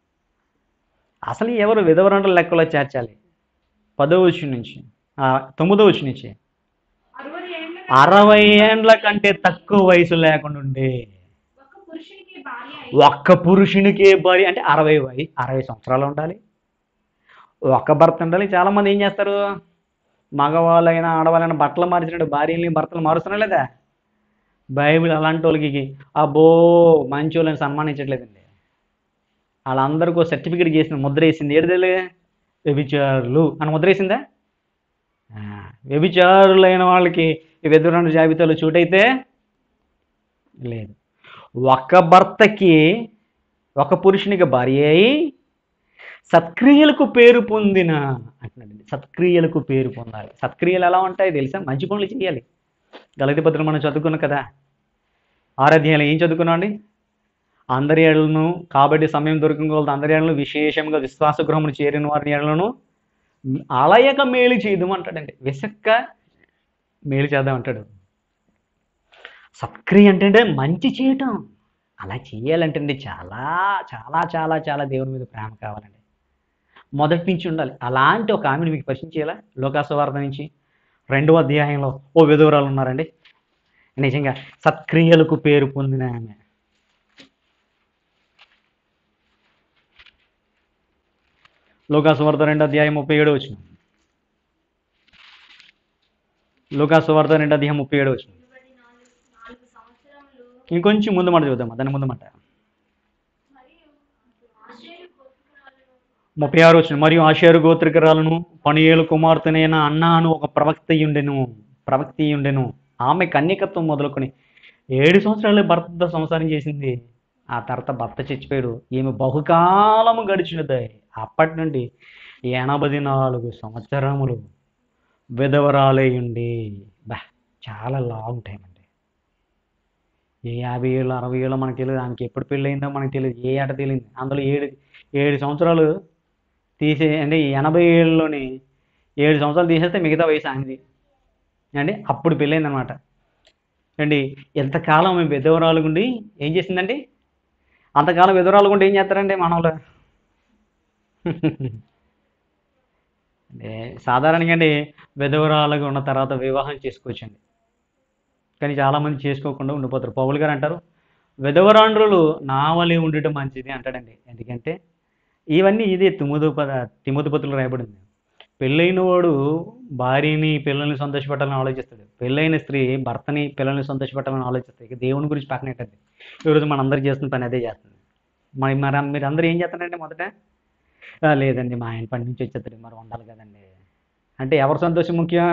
Speaker 1: అసలు ఎవరు విధవరాండ్రుల లెక్కలో చేర్చాలి పదో వచ్చి నుంచి ఆ, తొమ్మిదో వచ్చి నుంచి
Speaker 2: అరవై ఏళ్ళ
Speaker 1: అరవై ఏండ్ల కంటే తక్కువ వయసు లేకుండా ఉండే
Speaker 2: ఒక పురుషునికి భార్య అయి
Speaker 1: ఒక్క పురుషునికే భార్య అంటే అరవై వై అరవై సంవత్సరాలు ఉండాలి ఒక్క భర్త ఉండాలి చాలామంది ఏం చేస్తారు మగవాళ్ళైనా ఆడవాళ్ళైనా బట్టలు మార్చినట్టు భార్యని భర్తలు మారుస్తున్నా లేదా బైబిల్ అలాంటి వాళ్ళకి అబ్బో మంచి వాళ్ళని సన్మానించట్లేదండి వాళ్ళందరికీ ఒక సర్టిఫికేట్ చేసిన ముద్ర వేసింది ఏడుదలే వ్యభిచారులు అని ముద్ర వేసిందా ఆ, వ్యభిచారులైన వాళ్ళకి ఈ వెదురండు జాబితాలో చోటైతే లేదు ఒక భర్తకి ఒక పురుషునికి భార్య అయి సత్క్రియలకు పేరు పొందిన అంటున్నాడండి సత్క్రియలకు పేరు పొందాలి సత్క్రియలు ఎలా ఉంటాయి తెలుసా మంచి పనులు చేయాలి గలతి పత్రం మనం చదువుకున్నాం కదా ఆరాధ్యాలు ఏం చదువుకున్నాం అండి అందరి ఏళ్లను కాబట్టి సమయం దొరికిన వాళ్ళతో అందరి ఏళ్లను విశేషంగా విశ్వాస గృహమును చేరిన వారి ఏళ్లను అలయక మేలు చేయదు అంటాడండి విసక్క మేలు చేద్దాం అంటాడు సత్క్రియ అంటే మంచి చేయటం అలా చేయాలంటే చాలా చాలా చాలా చాలా దేవుని మీద ప్రేమ కావాలండి మొదటి నుంచి ఉండాలి అలాంటి ఒక ఆమెను మీకు పరిచయం చేయాలా లోకాసువార్త నుంచి రెండవ అధ్యాయంలో ఓ విధవరాలు ఉన్నారండి నిజంగా సత్క్రియలకు పేరు పొందిన ఆమె లోకాసువార్త రెండు అధ్యాయం ముప్పై ఏడు వచ్చిన లోకాసువార్త రెండు అధ్యాయం ముప్పై ఏడు వచ్చిన
Speaker 2: ఇరవై నాలుగు నాలుగు సంవత్సరములు
Speaker 1: ఇంకొంచెం ముందు మాట చూద్దాం దాని ముందు మాట
Speaker 2: మరియు ఆశ్చర్య గోత్రికురాలను
Speaker 1: ముప్పై ఆరు వచ్చిన మరియు ఆషేరు గోత్రికరాలను పనియేలు కుమార్తెనైన అన్న అను ఒక ప్రవక్త ఉండెను ప్రవక్తి ఉండెను ఆమె కన్యకత్వం మొదలుకొని ఏడు సంవత్సరాలే భర్తతో సంసారం చేసింది ఆ తర్వాత భర్త చచ్చిపోయాడు ఈమె బహుకాలము గడిచినది అప్పటి నుండి ఎనభై నాలుగు సంవత్సరములు విధవరాలై ఉండి బా చాలా లాంగ్ టైం అండి ఏ యాభై ఏళ్ళు అరవై ఏళ్ళు మనకు తెలియదు ఆమెకి ఎప్పుడు పెళ్ళయిందో మనకు తెలియదు ఏ ఆట తెలియదు అందులో ఏడు ఏడు సంవత్సరాలు తీసే అంటే ఈ ఎనభై ఏళ్ళలోని ఏడు సంవత్సరాలు తీసేస్తే మిగతా వయసు ఆమెది అండి అప్పుడు పెళ్ళైంది అనమాట అండి ఎంతకాలం మేము విధవరాలు గుండి ఏం చేసిందండి అంతకాలం విధవరాలు గుండి ఏం చేస్తారండి మనవలు అంటే సాధారణంగా అండి విధవరాలుగా ఉన్న తర్వాత వివాహం చేసుకోవచ్చండి కానీ చాలామంది చేసుకోకుండా ఉండిపోతారు పౌలు గారు అంటారు విధవరాండ్రులు నావలి ఉండటం మంచిది అంటాడండి ఎందుకంటే ఇవన్నీ ఇది తిముదుపద తిముదుపతులు రాయబడింది పెళ్ళైన వాడు భార్యని పిల్లల్ని సంతోషపెట్టాలని ఆలోచిస్తాడు పెళ్ళైన స్త్రీ భర్తని పిల్లల్ని సంతోషపెట్టాలని ఆలోచిస్తాడు ఇక దేవుని గురించి పక్కన పెట్టండి ఈరోజు మనందరూ చేస్తున్న పని అదే చేస్తుంది మరి మరి మీరు అందరూ ఏం చేస్తారండి మొదట "ఆ, లేదండి మా ఆయన పని నుంచి వచ్చేస్తాడు మరి ఉండాలి కదండి అంటే ఎవరి సంతోషం ముఖ్యం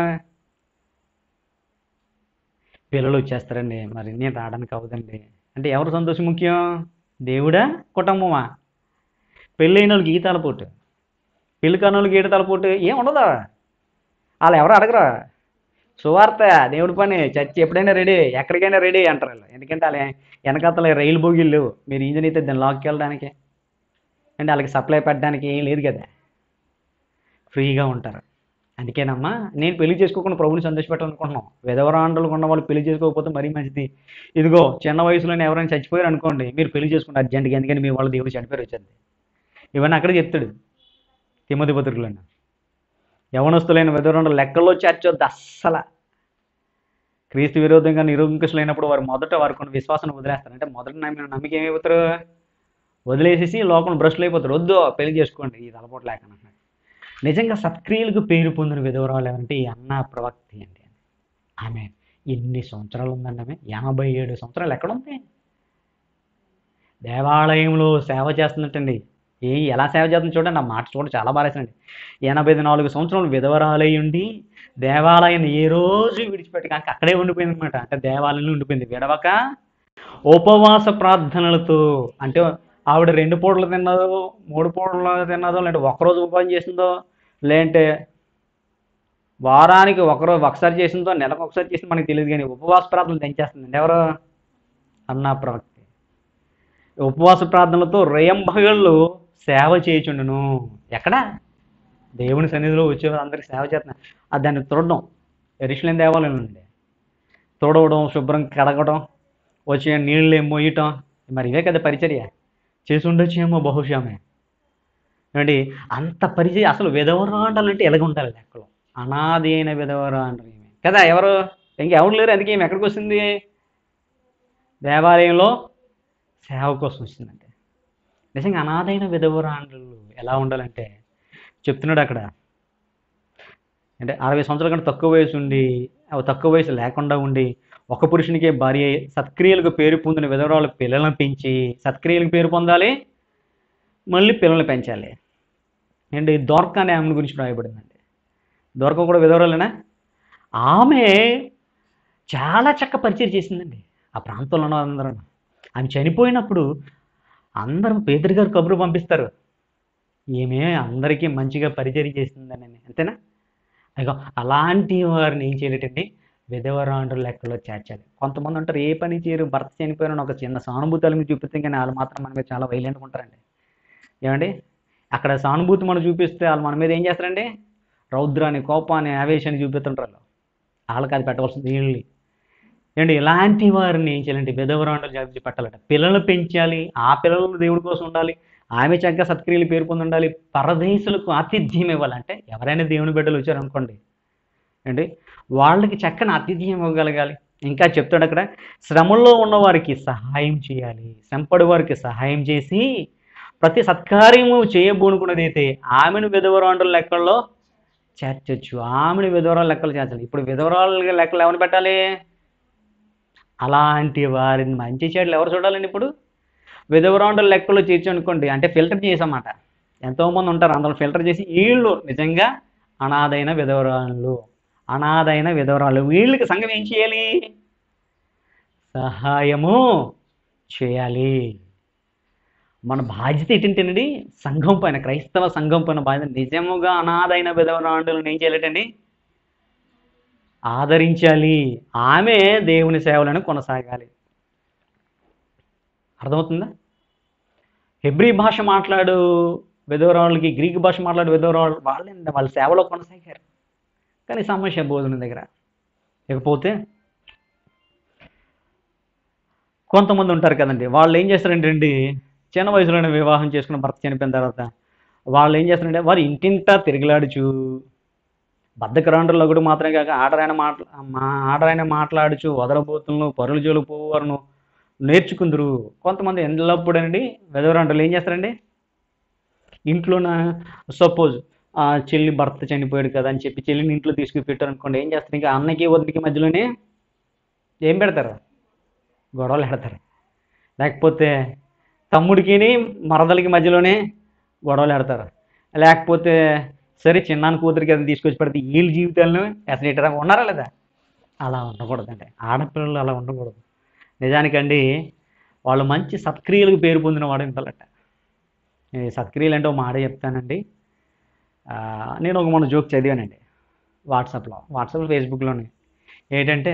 Speaker 1: పిల్లలు వచ్చేస్తారండి మరి నేను రావడానికి అవదండి అంటే ఎవరి సంతోషం ముఖ్యం దేవుడా కుటుంబమా పెళ్ళైన వాళ్ళకి గీతాల పోటు పెళ్లి కాని వాళ్ళకి గీతాల పోటు ఏం ఉండదా వాళ్ళు ఎవరు అడగరా సువార్త దేవుడి పని చర్చి ఎప్పుడైనా రెడీ ఎక్కడికైనా రెడీ అంటారు వాళ్ళు ఎందుకంటే వాళ్ళ వెనకాతల రైలు బోగీలు లేవు మీరు ఇంజన్ అయితే దాన్ని లాక్కి వెళ్ళడానికి అంటే వాళ్ళకి సప్లై పెట్టడానికి ఏం లేదు కదా ఫ్రీగా ఉంటారు అందుకేనమ్మా నేను పెళ్లి చేసుకోకుండా ప్రభుని సంతోషపెట్టాలనుకుంటున్నాం విధవరాండ్రులు ఉన్న వాళ్ళు పెళ్లి చేసుకోకపోతే మరీ మంచిది ఇదిగో చిన్న వయసులోనే ఎవరైనా చచ్చిపోయారు అనుకోండి మీరు పెళ్లి చేసుకుంటే అర్జెంట్గా ఎందుకని మీ వాళ్ళు దేవుడు చనిపోయారు వచ్చేది ఇవన్నీ అక్కడ చెప్తాడు తిమ్మది పత్రికలను యవనస్తులైన విధవరాండ్రులు లెక్కల్లో చేర్చొద్దు అస్సల క్రీస్తు విరోధంగా నిరూపింకులైనప్పుడు వారు మొదట వారికి ఉన్న విశ్వాసాన్ని వదిలేస్తారు అంటే మొదట నమ్మిన నమ్మిక ఏమైపోతారు వదిలేసేసి లోపల బ్రష్లు అయిపోతారు వద్దు పెళ్లి చేసుకోండి ఇది అలవాటు లేక అంటున్నాడు నిజంగా సత్క్రియలకు పేరు పొందిన విధవరాలు ఎవరంటే ఈ అన్న ప్రవక్తి అండి ఆమె ఎన్ని సంవత్సరాలు ఉందండి ఆమె ఎనభై ఏడు సంవత్సరాలు ఎక్కడ ఉంది దేవాలయంలో సేవ చేస్తున్నట్టండి ఏ ఎలా సేవ చేస్తుంది చూడండి ఆ మాట చూడండి చాలా బాగా ఎనభై నాలుగు సంవత్సరాలు విధవరాలై ఉండి దేవాలయాన్ని ఏ రోజు విడిచిపెట్టి కాక అక్కడే ఉండిపోయింది అనమాట అంటే దేవాలయంలో ఉండిపోయింది విడవక ఉపవాస ప్రార్థనలతో అంటే ఆవిడ రెండు పూటలు తిన్నదో మూడు పూటలు తిన్నదో లేదంటే ఒక్కరోజు ఉపవాసం చేసిందో లేదంటే వారానికి ఒకరోజు ఒకసారి చేసిందో నెలకు ఒకసారి చేసిందో మనకి తెలియదు కానీ ఉపవాస ప్రార్థనలు తెంచేస్తుందండి ఎవరు అన్నా ప్రవక్తి ఉపవాస ప్రార్థనలతో రేయంబగళ్ళు సేవ చేయుచుండును ఎక్కడ దేవుని సన్నిధిలో వచ్చే అందరికి సేవ చేస్తున్నా అది దాన్ని తుడడం ఎరిశలేం దేవాలయం నుండి తుడవడం శుభ్రం కడగడం వచ్చే నీళ్ళు మోయటం మరి ఇవే కదా పరిచర్య చేసి ఉండొచ్చేమో బహుశామే ఏమండి అంత పరిచయం అసలు విధవరాండాలంటే ఎలాగ ఉండాలి లెక్కలో అనాది అయిన విధవరాండ్రు ఈమె కదా ఎవరు ఇంకెవరు లేరు అందుకే ఈమె ఎక్కడికి వస్తుంది దేవాలయంలో సేవ కోసం వచ్చిందంటే నిజంగా అనాథైన విధవరాండ్రులు ఎలా ఉండాలంటే చెప్తున్నాడు అక్కడ అంటే అరవై సంవత్సరాల కంటే తక్కువ వయసు ఉండి అవి తక్కువ వయసు లేకుండా ఉండి ఒక పురుషునికే భార్య అయి సత్క్రియలకు పేరు పొందిన విధవరాలు పిల్లలను పెంచి సత్క్రియలకు పేరు పొందాలి మళ్ళీ పిల్లల్ని పెంచాలి అండి దోర్క అనే ఆమె గురించి రాయబడిందండి దోర్క కూడా విధవరాలేనా ఆమె చాలా చక్క పరిచయం చేసిందండి ఆ ప్రాంతంలో ఉన్న అందరూ ఆమె చనిపోయినప్పుడు అందరం పేదరి గారు కబురు పంపిస్తారు ఈమె అందరికీ మంచిగా పరిచయం చేసిందని అంతేనా అయ్యో అలాంటి వారిని ఏం చేయలేటండి విధవరాండ్రు లెక్కలో చేర్చాలి కొంతమంది ఉంటారు ఏ పని చేయరు భర్త చనిపోయిన ఒక చిన్న సానుభూతాల మీద చూపిస్తే కానీ వాళ్ళు మాత్రం మన మీద చాలా వైలెంట్గా ఉంటారండి ఏమండి అక్కడ సానుభూతి మనం చూపిస్తే వాళ్ళు మన మీద ఏం చేస్తారండి రౌద్రాన్ని కోపాన్ని ఆవేశాన్ని చూపిస్తుంటారు వాళ్ళు వాళ్ళకి అది పెట్టవలసింది వీళ్ళని ఏమండి ఇలాంటి వారిని ఏం చేయాలంటే విధవరాండ్రులు జాగ్రత్త పెట్టాలట పిల్లలు పెంచాలి ఆ పిల్లలు దేవుడి కోసం ఉండాలి ఆమె చక్కగా సత్క్రియలు పేరు పొంది ఉండాలి పరదేశులకు ఆతిథ్యం ఇవ్వాలంటే ఎవరైనా దేవుని బిడ్డలు వచ్చారనుకోండి ఏంటి వాళ్ళకి చక్కని ఆతిథ్యం ఇవ్వగలగాలి ఇంకా చెప్తాడు అక్కడ శ్రమల్లో ఉన్న వారికి సహాయం చేయాలి శ్రమపడి వారికి సహాయం చేసి ప్రతి సత్కార్యము చేయబోనుకున్నదైతే ఆమెను విధవరాండ్రుల లెక్కల్లో చేర్చొచ్చు ఆమెను విధవరాల లెక్కలు చేర్చాలి ఇప్పుడు విధవరాల లెక్కలు ఎవరిని పెట్టాలి అలాంటి వారిని మంచి చెడులు ఎవరు చూడాలండి ఇప్పుడు విధవరాండ్రుల లెక్కలు చేర్చనుకోండి అంటే ఫిల్టర్ చేసామాట ఎంతోమంది ఉంటారు అందులో ఫిల్టర్ చేసి వీళ్ళు నిజంగా అనాథైన విధవరాళ్ళు అనాథైన విధవరాలు వీళ్ళకి సంఘం ఏం చేయాలి సహాయము చేయాలి మన బాధ్యత ఏంటంటేనండి సంఘం పైన క్రైస్తవ సంఘం పైన బాధ్యత నిజముగా అనాథైన విధవరాండులను ఏం చేయాలంటండి ఆదరించాలి ఆమె దేవుని సేవలను కొనసాగాలి అర్థమవుతుందా హెబ్రీ భాష మాట్లాడు విధవరాళ్ళకి గ్రీక్ భాష మాట్లాడు విధవరాళ్ళు వాళ్ళే వాళ్ళ సేవలో కొనసాగారు కానీ సమస్య బోధన దగ్గర ఇకపోతే కొంతమంది ఉంటారు కదండి వాళ్ళు ఏం చేస్తారంటే అండి చిన్న వయసులోనే వివాహం చేసుకున్న భర్త చనిపోయిన తర్వాత వాళ్ళు ఏం చేస్తారంటే వారు ఇంటింటా తిరిగిలాడుచు బద్దకరాండ్రులో కూడా మాత్రమే కాక ఆడరైన మాట్లా మా ఆడరైన మాట్లాడుచు వదలబోతులను పరుల జోలు పోవారును నేర్చుకుందరు కొంతమంది ఎల్లప్పుడండి వెదవరాండ్రులు ఏం చేస్తారండి ఇంట్లోన సపోజ్ ఆ చెల్లి భర్త చనిపోయాడు కదా అని చెప్పి చెల్లిని ఇంట్లో తీసుకుని పెట్టారు అనుకోండి ఏం చేస్తారు ఇంకా అన్నకి వదిలికి మధ్యలోనే ఏం పెడతారు గొడవలు పెడతారు లేకపోతే తమ్ముడికి మరదలకి మధ్యలోనే గొడవలు పెడతారు లేకపోతే సరే చిన్నాన్న కూతురికి అది తీసుకొచ్చి పెడితే వీళ్ళ జీవితాలను అసలు ఇట్లా ఉన్నారా లేదా అలా ఉండకూడదండి ఆడపిల్లలు అలా ఉండకూడదు నిజానికండి వాళ్ళు మంచి సత్క్రియలకు పేరు పొందిన వాడు ఉండాలట ఈ సత్క్రియలు అంటే ఒక మాట చెప్తానండి ఆ, నేను ఒక మన జోక్ చదివానండి వాట్సాప్లో వాట్సాప్ ఫేస్బుక్లోని ఏంటంటే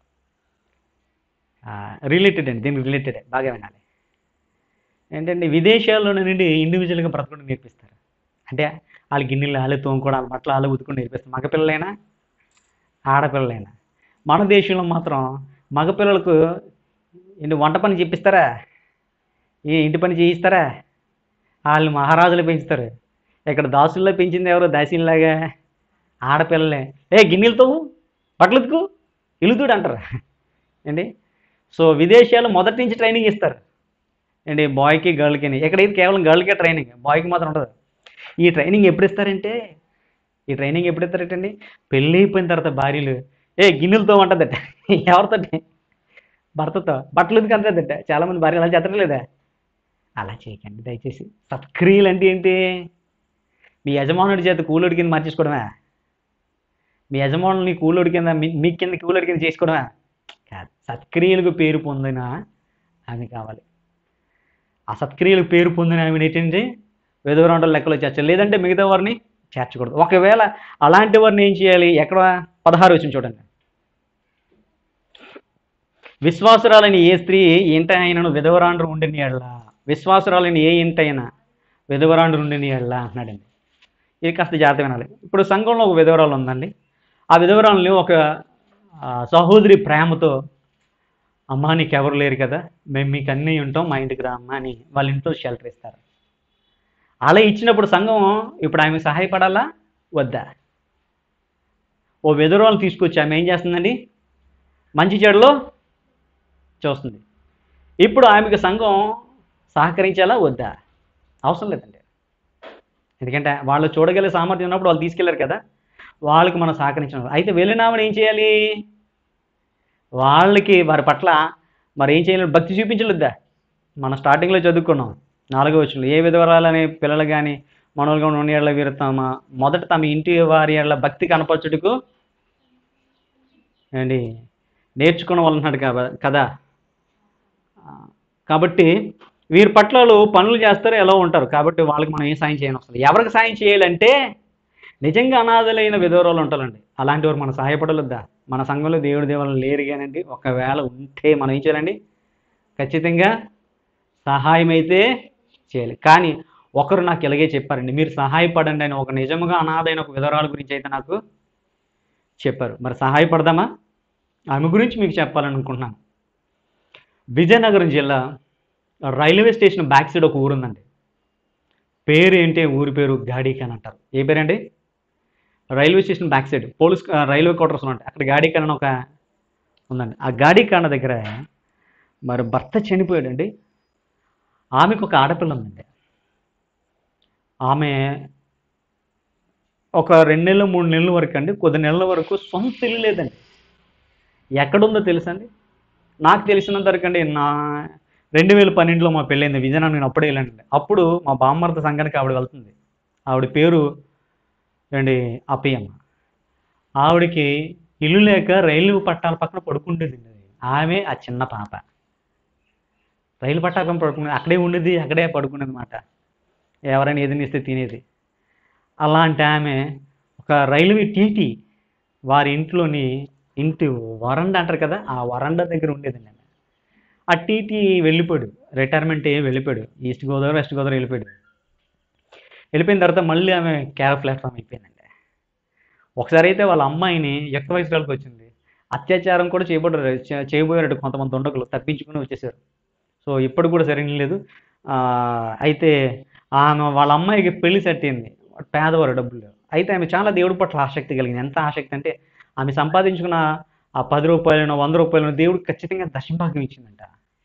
Speaker 1: రిలేటెడ్ అండి దీనికి రిలేటెడ్ బాగా వినాలి ఏంటంటే విదేశాల్లో నుండి ఇండివిజువల్గా బ్రతకడం నేర్పిస్తారు అంటే వాళ్ళ గిన్నెలు వాళ్ళే తోముకోవడం వాళ్ళ బట్టలు వాళ్ళే ఉతుకుని నేర్పిస్తారు మగపిల్లలైనా ఆడపిల్లలైనా మన దేశంలో మాత్రం మగపిల్లలకు ఏంటి వంట పని చెప్పిస్తారా ఈ ఇంటి పని చేయిస్తారా వాళ్ళు మహారాజులు పెంచుతారు ఇక్కడ దాసుల్లో పెంచింది ఎవరు దాసీల్లాగా ఆడపిల్లలే ఏ గిన్నెలతో బట్టలు ఉతుకు ఇలుతుడు అంటారు ఏంటి సో విదేశాల్లో మొదటి నుంచి ట్రైనింగ్ ఇస్తారు ఏంటి బాయ్కి గర్ల్కి ఎక్కడైతే కేవలం గర్ల్కే ట్రైనింగ్ బాయ్కి మాత్రం ఉంటుంది ఈ ట్రైనింగ్ ఎప్పుడు ఇస్తారంటే ఈ ట్రైనింగ్ ఎప్పుడు ఇస్తారంటండి పెళ్ళి అయిపోయిన తర్వాత భార్యలు ఏ గిన్నెలతో ఉంటుందట ఎవరితోటి భర్తతో బట్టలు ఉతికి అంతేదట చాలామంది భార్యలు అలా చేతలేదా అలా చేయకండి దయచేసి సత్క్రియలు అంటే ఏంటి మీ యజమానుడి చేత కూలోడి కింద మార్చేసుకోవడమే మీ యజమానుని కూలోడి కింద మీ మీ కింద కూలోడి కింద చేసుకోవడమే కాదు సత్క్రియలకు పేరు పొందిన ఆమె కావాలి ఆ సత్క్రియలకు పేరు పొందిన ఆమె ఏంటంటే విధవరాంటల లెక్కలో చేర్చాలి లేదంటే మిగతా వారిని చేర్చకూడదు ఒకవేళ అలాంటి వారిని ఏం చేయాలి ఎక్కడ పదహారు వచ్చిన చూడండి విశ్వాసురాలని ఏ స్త్రీ ఇంట అయినను విధవరాండ్రు ఉండిని ఎళ్ళ విశ్వాసురాలని ఏ ఇంట అయినా విధవరాండ్రు ఉండిని ఎళ్ళ అంటున్నాడండి ఇది కాస్త జాగ్రత్త వినాలి ఇప్పుడు సంఘంలో ఒక విధవరాలు ఉందండి ఆ విధవరాలని ఒక ఆ, సహోదరి ప్రేమతో అమ్మా నీకు ఎవరు లేరు కదా మేము మీకు అన్నీ ఉంటాం మా ఇంటికి రా అమ్మా అని వాళ్ళ ఇంట్లో షెల్టర్ ఇస్తారు అలా ఇచ్చినప్పుడు సంఘం ఇప్పుడు ఆమె సహాయపడాలా వద్దా ఓ విధవరాలు తీసుకొచ్చి ఆమె ఏం చేస్తుందండి మంచి చెడులో చూస్తుంది ఇప్పుడు ఆమెకు సంఘం సహకరించాలా వద్దా అవసరం లేదండి ఎందుకంటే వాళ్ళు చూడగలిగే సామర్థ్యం ఉన్నప్పుడు వాళ్ళు తీసుకెళ్లారు కదా వాళ్ళకి మనం సహకరించడం అయితే వెళ్ళినామని ఏం చేయాలి వాళ్ళకి వారి పట్ల మరి ఏం చేయాలి భక్తి చూపించలేద్దా మనం స్టార్టింగ్లో చదువుకున్నాం నాలుగో వచ్చిన ఏ విధవరాలని పిల్లలు కానీ మనవులుగా ఉన్న ఏళ్ళ వీరు తమ మొదట తమ ఇంటి వారి ఏళ్ళ భక్తి కనపరచుటకు ఏంటి నేర్చుకున్న వాళ్ళు ఉన్నాడు కాబ- కదా ఆ, కాబట్టి వీరి పట్ల పనులు చేస్తారు ఎలా ఉంటారు కాబట్టి వాళ్ళకి మనం ఏం సాయం చేయని వస్తుంది ఎవరికి సాయం చేయాలంటే నిజంగా అనాథలైన విధవరాలు ఉంటారండి అలాంటి వారు మనం సహాయపడలేదా మన సంఘంలో దేవుడి దేవాలయం లేరు కానండి ఒకవేళ ఉంటే మనం ఏం చేయాలండి ఖచ్చితంగా సహాయం అయితే చేయాలి కానీ ఒకరు నాకు ఇలాగే చెప్పారండి మీరు సహాయపడండి అని ఒక నిజముగా అనాథైన ఒక విధవరాల గురించి అయితే నాకు చెప్పారు మరి సహాయపడదామా ఆమె గురించి మీకు చెప్పాలని అనుకుంటున్నాను విజయనగరం జిల్లా రైల్వే స్టేషన్ బ్యాక్ సైడ్ ఒక ఊరు ఉందండి పేరు ఏంటి ఊరి పేరు గాడీకాన్ అంటారు ఏ పేరండి railway station back side police ఆ, రైల్వే క్వార్టర్స్ ఉంటాయి అక్కడ గాడీకాన్ అని ఒక ఉందండి ఆ గాడీకాన్ దగ్గర మరి భర్త చనిపోయాడండి ఆమెకు ఒక ఆడపిల్ల ఉందండి ఆమె ఒక రెండు నెలలు మూడు నెలల వరకు అండి కొద్ది నెలల వరకు సొంత ఇల్లు లేదండి ఎక్కడుందో తెలుసా అండి నాకు తెలిసినంత వరకు అండి నా రెండు వేల పన్నెండులో మా పెళ్ళైంది విజయనగరం నేను అప్పుడే వెళ్ళానండి అప్పుడు మా బామ్మర్త సంఘానికి ఆవిడ వెళ్తుంది ఆవిడ పేరు ఏంటి అప్పయ్యమ్మ ఆవిడకి ఇల్లు లేక రైలు పట్టాల పక్కన పడుకుండేది ఆమె ఆ చిన్న పాప రైలు పట్టాల పక్కన పడుకునేది అక్కడే ఉండేది అక్కడే పడుకునేది మాట ఎవరైనా ఏదైనా ఇస్తే తినేది అలాంటి ఆమె ఒక రైల్వే టీటీ వారి ఇంట్లోని ఇంటి వరండా అంటారు కదా ఆ వరండా దగ్గర ఉండేదండి ఆమె ఆ టీటీ వెళ్ళిపోయాడు రిటైర్మెంట్ అయ్యి వెళ్ళిపోయాడు ఈస్ట్ గోదావరి వెస్ట్ గోదావరి వెళ్ళిపోయాడు వెళ్ళిపోయిన తర్వాత మళ్ళీ ఆమె క్యాబ్ ప్లాట్ఫామ్ అయిపోయిందండి ఒకసారి అయితే వాళ్ళ అమ్మాయిని యుక్త వయసులోకి వచ్చింది అత్యాచారం కూడా చేయబడ్డారు చే- చేయబోయారు కొంతమంది దుండగులు తప్పించుకుని వచ్చేసారు సో ఇప్పుడు కూడా సరైన లేదు ఆ, అయితే ఆమె వాళ్ళ అమ్మాయికి పెళ్లి సెట్ అయింది పేదవారు డబ్బులు లేవు. అయితే ఆమె చాలా దేవుడి పట్ల ఆసక్తి కలిగింది ఎంత ఆసక్తి అంటే ఆమె సంపాదించుకున్న ఆ పది రూపాయలను వంద రూపాయలను దేవుడికి ఖచ్చితంగా దశంభాగం ఇచ్చిందంట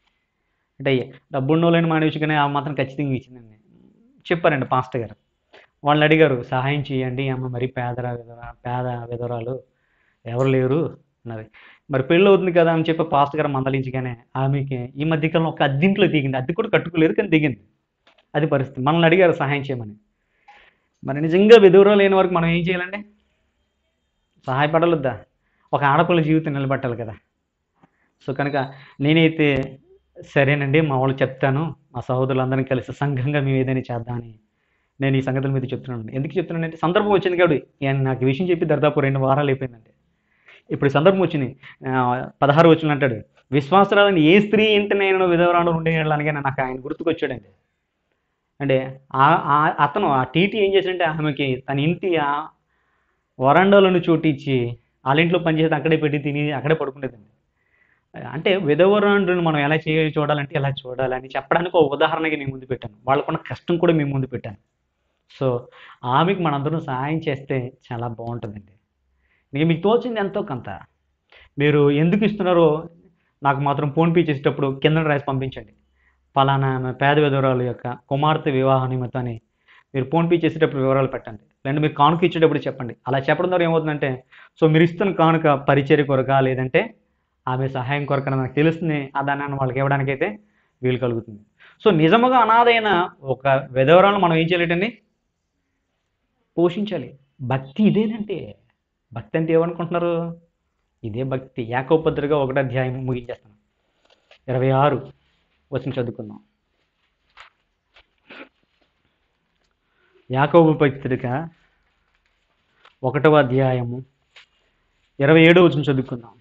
Speaker 1: అంటే డబ్బున్నోళ్ళని మానేసుకుని ఆ మాత్రం ఖచ్చితంగా ఇచ్చిందండి చెప్పారండి పాస్టర్ గారు వాళ్ళు అడిగారు సహాయం చేయండి అమ్మ మరి పేదరా విధవ పేద విధవరాలు ఎవరు లేరు అన్నది మరి పెళ్ళి అవుతుంది కదా అని చెప్పి పాస్టర్ గారు మందలించగానే ఆమెకి ఈ మధ్యకాలంలో ఒక అద్దెంట్లో దిగింది అద్దె కూడా కట్టుకోలేదు కానీ దిగింది అది పరిస్థితి మనల్ని అడిగారు సహాయం చేయమని మరి నిజంగా విధువురాలు లేని వరకు మనం ఏం చేయాలండి సహాయపడలొద్దా ఒక ఆడపిల్ల జీవితం నిలబెట్టాలి కదా సో కనుక నేనైతే సరేనండి మా వాళ్ళు చెప్తాను మా సహోదరులందరం కలిసి సంఘంగా మేము ఏదైనా చేద్దామని నేను ఈ సంగతుల మీద చెప్తున్నాను ఎందుకు చెప్తున్నానంటే సందర్భం వచ్చింది కాబట్టి నేను నాకు ఈ విషయం చెప్పి దాదాపు రెండు వారాలు అయిపోయిందండి ఇప్పుడు ఈ సందర్భం వచ్చింది ఆ, పదహారు వచ్చిన అంటాడు విశ్వాసరాలని ఏ స్త్రీ ఇంటి నేను విధవరాలు ఉండే అనగానే నాకు ఆయన గుర్తుకొచ్చాడండి అంటే ఆ- ఆ- అతను ఆ టీటీ ఏం చేశాడంటే ఆమెకి తన ఇంటి ఆ వరండాలను చోటిచ్చి వాళ్ళ ఇంట్లో పనిచేసి అక్కడే పెట్టి తిని అక్కడే పడుకునేదండి అంటే విధవరాండ్రుని మనం ఎలా చేయ చూడాలంటే ఎలా చూడాలని చెప్పడానికి ఒక ఉదాహరణకి నేను ముందు పెట్టాను వాళ్ళకున్న కష్టం కూడా మేము ముందు పెట్టాను సో ఆమెకి మనందరం సహాయం చేస్తే చాలా బాగుంటుందండి నేను మీకు తోచింది ఎంతో కొంత మీరు ఎందుకు ఇస్తున్నారో నాకు మాత్రం ఫోన్పే చేసేటప్పుడు కింద రాసి పంపించండి పలానా ఆమె పేద విధవరాలు యొక్క కుమార్తె వివాహ నిమిత్తమని మీరు ఫోన్పే చేసేటప్పుడు వివరాలు పెట్టండి లేదంటే మీరు కానుక ఇచ్చేటప్పుడు చెప్పండి అలా చెప్పడం ద్వారా ఏమవుతుందంటే సో మీరు ఇస్తున్న కానుక పరిచర్య కొరక లేదంటే ఆమె సహాయం కొరకని నాకు తెలుస్తుంది ఆ దాన్ని వాళ్ళకి ఇవ్వడానికైతే వీలు కలుగుతుంది సో నిజముగా అనాథైన ఒక విధవరాలను మనం ఏం చేయాలండి పోషించాలి భక్తి ఇదేనంటే భక్తి అంటే ఏమనుకుంటున్నారు ఇదే భక్తి ఏకోపద్రగా ఒకటి అధ్యాయం ముగించేస్తాను ఇరవై ఆరు వచ్చిన చదువుకుందాం యాకోబు పత్రిక ఒకటవ అధ్యాయము ఇరవై ఏడో వచ్చిన చదువుకుందాం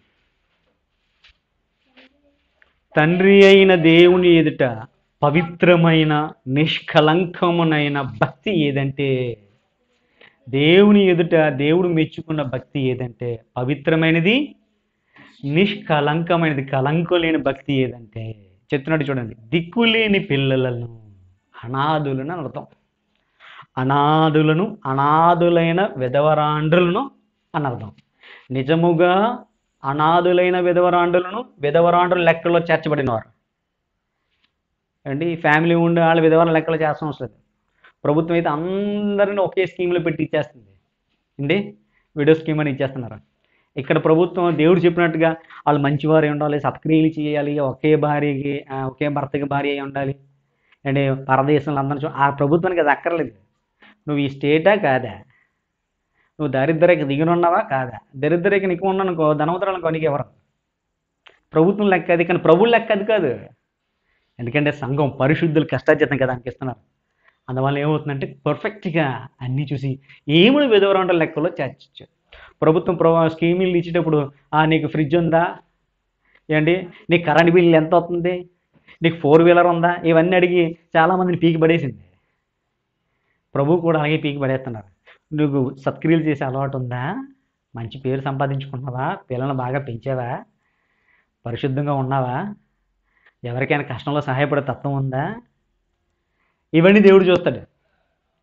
Speaker 1: తండ్రి అయిన దేవుని ఎదుట పవిత్రమైన నిష్కలంకమునైన భక్తి ఏదంటే దేవుని ఎదుట దేవుడు మెచ్చుకున్న భక్తి ఏదంటే పవిత్రమైనది నిష్కలంకమైనది కలంకం లేని భక్తి ఏదంటే చెప్తున్నాడు చూడండి దిక్కులేని పిల్లలను అనాథులను అని అర్థం అనాథులను అనాథులైన విధవరాండ్రులను అని అర్థం నిజముగా అనాథులైన విధవరాండ్రులను విధవరాండ్రుల లెక్కలో చేర్చబడినవారు అండి ఫ్యామిలీ ఉండే వాళ్ళ విధవర లెక్కలో చేస్తాం అవసరం లేదు ప్రభుత్వం అయితే అందరిని ఒకే స్కీమ్లో పెట్టి ఇచ్చేస్తుంది అండి విడో స్కీమ్ అని ఇచ్చేస్తున్నారు ఇక్కడ ప్రభుత్వం దేవుడు చెప్పినట్టుగా వాళ్ళు మంచివారు అయి ఉండాలి సత్క్రియలు చేయాలి ఒకే భార్యకి ఆ, ఒకే భర్తకి భార్య అయి ఉండాలి అంటే పరదేశంలో అందరూ చూ- ఆ ప్రభుత్వానికి అది అక్కర్లేదు నువ్వు ఈ స్టేటా కాదా నువ్వు దరిద్రకి దిగిన ఉన్నావా కాదా దరిద్రకి నీకు ఉన్నానుకో ధనవంతరాలను కొనికి ఎవరు ప్రభుత్వం లెక్క అది కానీ ప్రభువు లెక్క అది కాదు ఎందుకంటే సంఘం పరిశుద్ధులు కష్టార్జితం కదా అనిపిస్తున్నారు అందువల్ల ఏమవుతుందంటే పర్ఫెక్ట్గా అన్నీ చూసి ఏముడు విధవరంట లెక్కలో చేర్చచ్చు ప్రభుత్వం ప్రో స్కీములు ఇచ్చేటప్పుడు "ఆ, నీకు ఫ్రిడ్జ్ ఉందా ఏంటి నీకు కరెంట్ బిల్లు ఎంత అవుతుంది నీకు ఫోర్ వీలర్ ఉందా ఇవన్నీ అడిగి చాలామందిని పీకి పడేసింది ప్రభు కూడా అలాగే పీకి పడేస్తున్నారు నువ్వు సత్క్రియలు చేసే అలవాటు ఉందా మంచి పేరు సంపాదించుకున్నావా పిల్లల్ని బాగా పెంచావా పరిశుద్ధంగా ఉన్నావా ఎవరికైనా కష్టంలో సహాయపడే తత్వం ఉందా ఇవన్నీ దేవుడు చూస్తాడు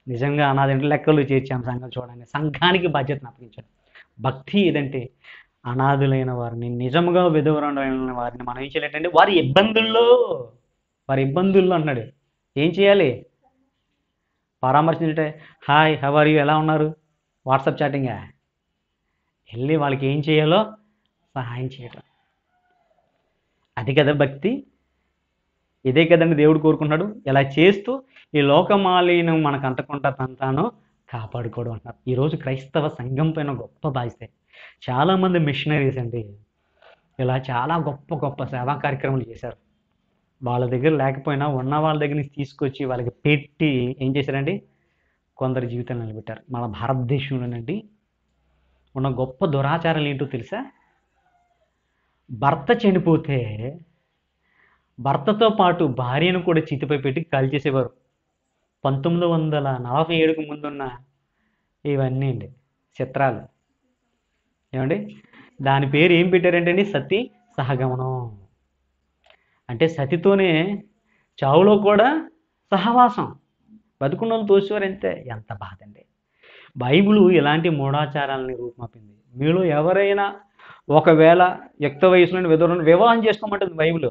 Speaker 1: నిజంగా అనాథంటే లెక్కలు చేర్చాం సంఘం చూడండి సంఘానికి బాధ్యతను అప్పగించాడు భక్తి ఏదంటే అనాథులైన వారిని నిజముగా విధవరైన వారిని మనం ఏం చేయాలంటే వారి ఇబ్బందుల్లో వారి ఇబ్బందుల్లో అన్నాడు ఏం చేయాలి పరామర్శించే హాయ్ హవర్ యూ ఎలా ఉన్నారు వాట్సాప్ చాటింగా వెళ్ళి వాళ్ళకి ఏం చేయాలో సహాయం చేయడం అది కదా భక్తి ఇదే కదండి దేవుడు కోరుకున్నాడు ఇలా చేస్తూ ఈ లోకమాలిను మనకు అంటకుండా తను తాను కాపాడుకోవడం అంటారు ఈరోజు క్రైస్తవ సంఘం పైన గొప్ప బాధ్యత చాలామంది మిషనరీస్ అండి ఇలా చాలా గొప్ప గొప్ప సేవా కార్యక్రమాలు చేశారు వాళ్ళ దగ్గర లేకపోయినా ఉన్న వాళ్ళ దగ్గర నుంచి తీసుకొచ్చి వాళ్ళకి పెట్టి ఏం చేశారండి కొందరు జీవితాలు నిలబెట్టారు మన భారతదేశంలోనండి ఉన్న గొప్ప దురాచారాలు ఏంటో తెలుసా భర్త చనిపోతే భర్తతో పాటు భార్యను కూడా చితిపై పెట్టి కాల్చేసేవారు పంతొమ్మిది వందల నలభై ఏడుకు ముందున్న ఇవన్నీ అండి చిత్రాలు ఏమండి దాని పేరు ఏం పెట్టారంటే అండి సతీ సహగమనం అంటే సతితోనే చావులో కూడా సహవాసం బతుకున్న వాళ్ళు తోసేవారు అంతే ఎంత బాధ అండి బైబిల్ ఇలాంటి మూఢాచారాలని రూపుమాపింది మీలో ఎవరైనా ఒకవేళ యుక్త వయసులోని విధులను వివాహం చేసుకోమంటుంది బైబిల్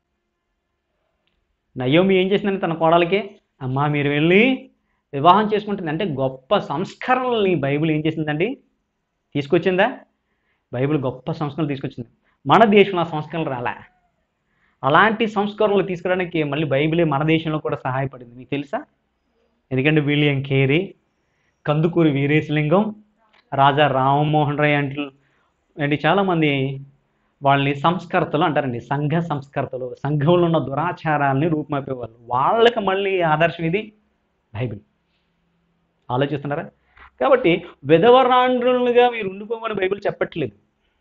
Speaker 1: నయోమి ఏం చేసిందని తన కోడలికి అమ్మా మీరు వెళ్ళి వివాహం చేసుకుంటుంది అంటే గొప్ప సంస్కరణల్ని బైబిల్ ఏం చేసిందండి తీసుకొచ్చిందా బైబిల్ గొప్ప సంస్కరణలు తీసుకొచ్చింది మన దేశంలో ఆ సంస్కరణలు రాలే అలాంటి సంస్కరణలు తీసుకురావడానికి మళ్ళీ బైబిలే మన దేశంలో కూడా సహాయపడింది మీకు తెలుసా ఎందుకంటే విలియం కేరీ కందుకూరి వీరేశలింగం రాజా రామ్మోహన్ రాయ్ అంటే అంటే చాలామంది వాళ్ళని సంస్కర్తలు అంటారండి సంఘ సంస్కర్తలు సంఘంలో ఉన్న దురాచారాలని రూపుమాపేవాళ్ళు వాళ్ళకి మళ్ళీ ఆదర్శం ఇది బైబిల్ ఆలోచిస్తున్నారా కాబట్టి విధవరాండ్రులుగా మీరు ఉండిపోమని బైబిల్ చెప్పట్లేదు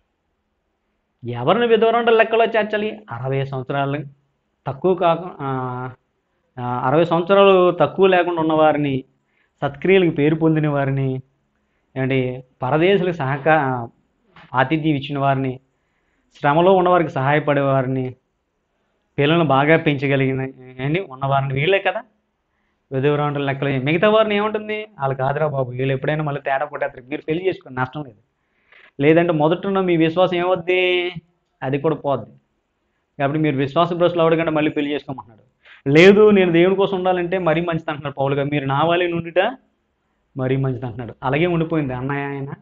Speaker 1: ఎవరిని విధవరాండ్రుల లెక్కలో చేర్చాలి అరవై సంవత్సరాలు తక్కువ కాక ఆ, ఆ, అరవై సంవత్సరాలు తక్కువ లేకుండా ఉన్నవారిని సత్క్రియలకు పేరు పొందిన వారిని ఏంటి పరదేశులకు సహకా ఆతిథ్యం ఇచ్చిన వారిని శ్రమలో ఉన్నవారికి సహాయపడే వారిని పిల్లలను బాగా పెంచగలిగిన ఏంటి ఉన్నవారిని వీళ్ళే కదా విధవరాండ్రుల లెక్కలు మిగతా వారిని ఏముంటుంది వాళ్ళు కాదురా బాబు వీళ్ళు ఎప్పుడైనా మళ్ళీ తేడా కొట్టేస్తారు మీరు పెళ్లి చేసుకోండి నష్టం లేదు లేదంటే మొదట మీ విశ్వాసం ఏమవుద్ది అది కూడా పోద్ది కాబట్టి మీరు విశ్వాస భ్రష్టులు అవడకంటే మళ్ళీ పెళ్లి చేసుకోమంటున్నాడు లేదు నేను దేవుని కోసం ఉండాలంటే మరీ మంచిది అంటున్నాడు పౌలుగా మీరు నా వాళ్ళే నుండిట మరీ మంచిది అంటున్నాడు అలాగే ఉండిపోయింది అన్నయ్య ఆయన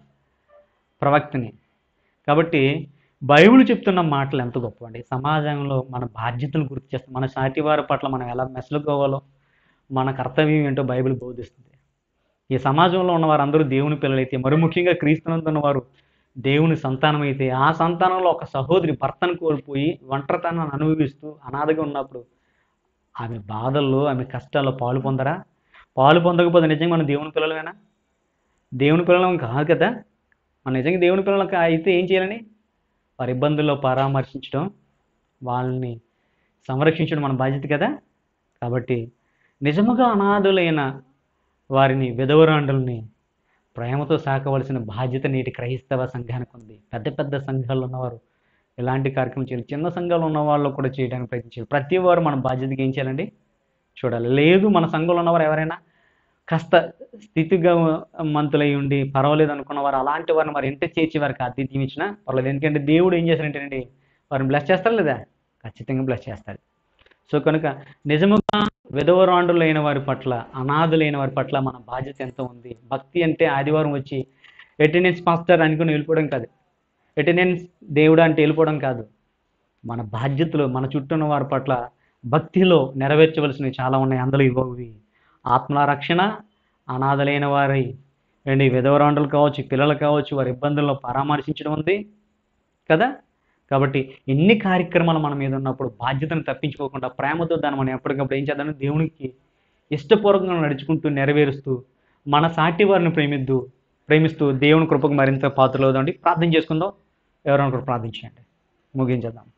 Speaker 1: ప్రవక్తని కాబట్టి బైబిల్ చెప్తున్న మాటలు ఎంత గొప్ప అండి సమాజంలో మన బాధ్యతలు గుర్తు చేస్తాం మన సాటి వారి పట్ల మనం ఎలా మెసలుకోవాలో మన కర్తవ్యం ఏంటో బైబిల్ బోధిస్తుంది ఈ సమాజంలో ఉన్న వారందరూ దేవుని పిల్లలైతే మరి ముఖ్యంగా క్రీస్తునందున్న వారు దేవుని సంతానం అయితే ఆ సంతానంలో ఒక సహోదరి భర్తను కోల్పోయి ఒంటరితనాన్ని అనుభవిస్తూ అనాథగా ఉన్నప్పుడు ఆమె బాధల్లో ఆమె కష్టాల్లో పాలు పొందరా పాలు పొందకపోతే నిజంగా మనం దేవుని పిల్లలమేనా దేవుని పిల్లలం కాదు కదా మన నిజంగా దేవుని పిల్లలకు అయితే ఏం చేయాలని వారి ఇబ్బందుల్లో పరామర్శించడం వాళ్ళని సంరక్షించడం మన బాధ్యత కదా కాబట్టి నిజముగా అనాథులైన వారిని విధవరాండుల్ని ప్రేమతో సాకవలసిన బాధ్యత నేటి క్రైస్తవ సంఘానికి ఉంది పెద్ద పెద్ద సంఘాలు ఉన్నవారు ఇలాంటి కార్యక్రమం చేయాలి చిన్న సంఘాలు ఉన్న వాళ్ళు కూడా చేయడానికి ప్రయత్నించాలి ప్రతి వారు మన బాధ్యతకి ఏం చేయాలండి చూడాలి లేదు మన సంఘంలో ఉన్నవారు ఎవరైనా కాస్త స్థితిగా మంతులై ఉండి పర్వాలేదు అనుకున్న వారు అలాంటి వారిని మరి ఎంత చేర్చి వారికి ఆతిథ్యం ఇచ్చినా పర్వాలేదు ఎందుకంటే దేవుడు ఏం చేస్తాడంటేనండి వారిని బ్లెస్ చేస్తాడు లేదా ఖచ్చితంగా బ్లెస్ చేస్తాడు సో కనుక నిజముగా విధవరాండులైన వారి పట్ల అనాథులైన వారి పట్ల మన బాధ్యత ఎంత ఉంది భక్తి అంటే ఆదివారం వచ్చి అటెండెన్స్ మాస్టర్ అనుకుని వెళ్ళిపోవడం కాదు అటెండెన్స్ దేవుడు అంటే వెళ్ళిపోవడం కాదు మన బాధ్యతలు మన చుట్టూ ఉన్న వారి పట్ల భక్తిలో నెరవేర్చవలసినవి చాలా ఉన్నాయి అందులో ఇవ్వవి ఆత్మల రక్షణ అనాథలైన వారి ఏంటి విధవరాండులు కావచ్చు పిల్లలు కావచ్చు వారి ఇబ్బందుల్లో పరామర్శించడం ఉంది కదా కాబట్టి ఎన్ని కార్యక్రమాలు మన మీద ఉన్నప్పుడు బాధ్యతను తప్పించుకోకుండా ప్రేమతో దాన్ని మనం ఎప్పటికప్పుడు ఏం చేద్దాం దేవునికి ఇష్టపూర్వకంగా నడుచుకుంటూ నెరవేరుస్తూ మన సాటి వారిని ప్రేమిద్దు ప్రేమిస్తూ దేవుని కృపకు మరింత పాత్రలు అవుదండి ప్రార్థన చేసుకుందాం ఎవరైనా ఒకరు ప్రార్థించండి ముగించేద్దాం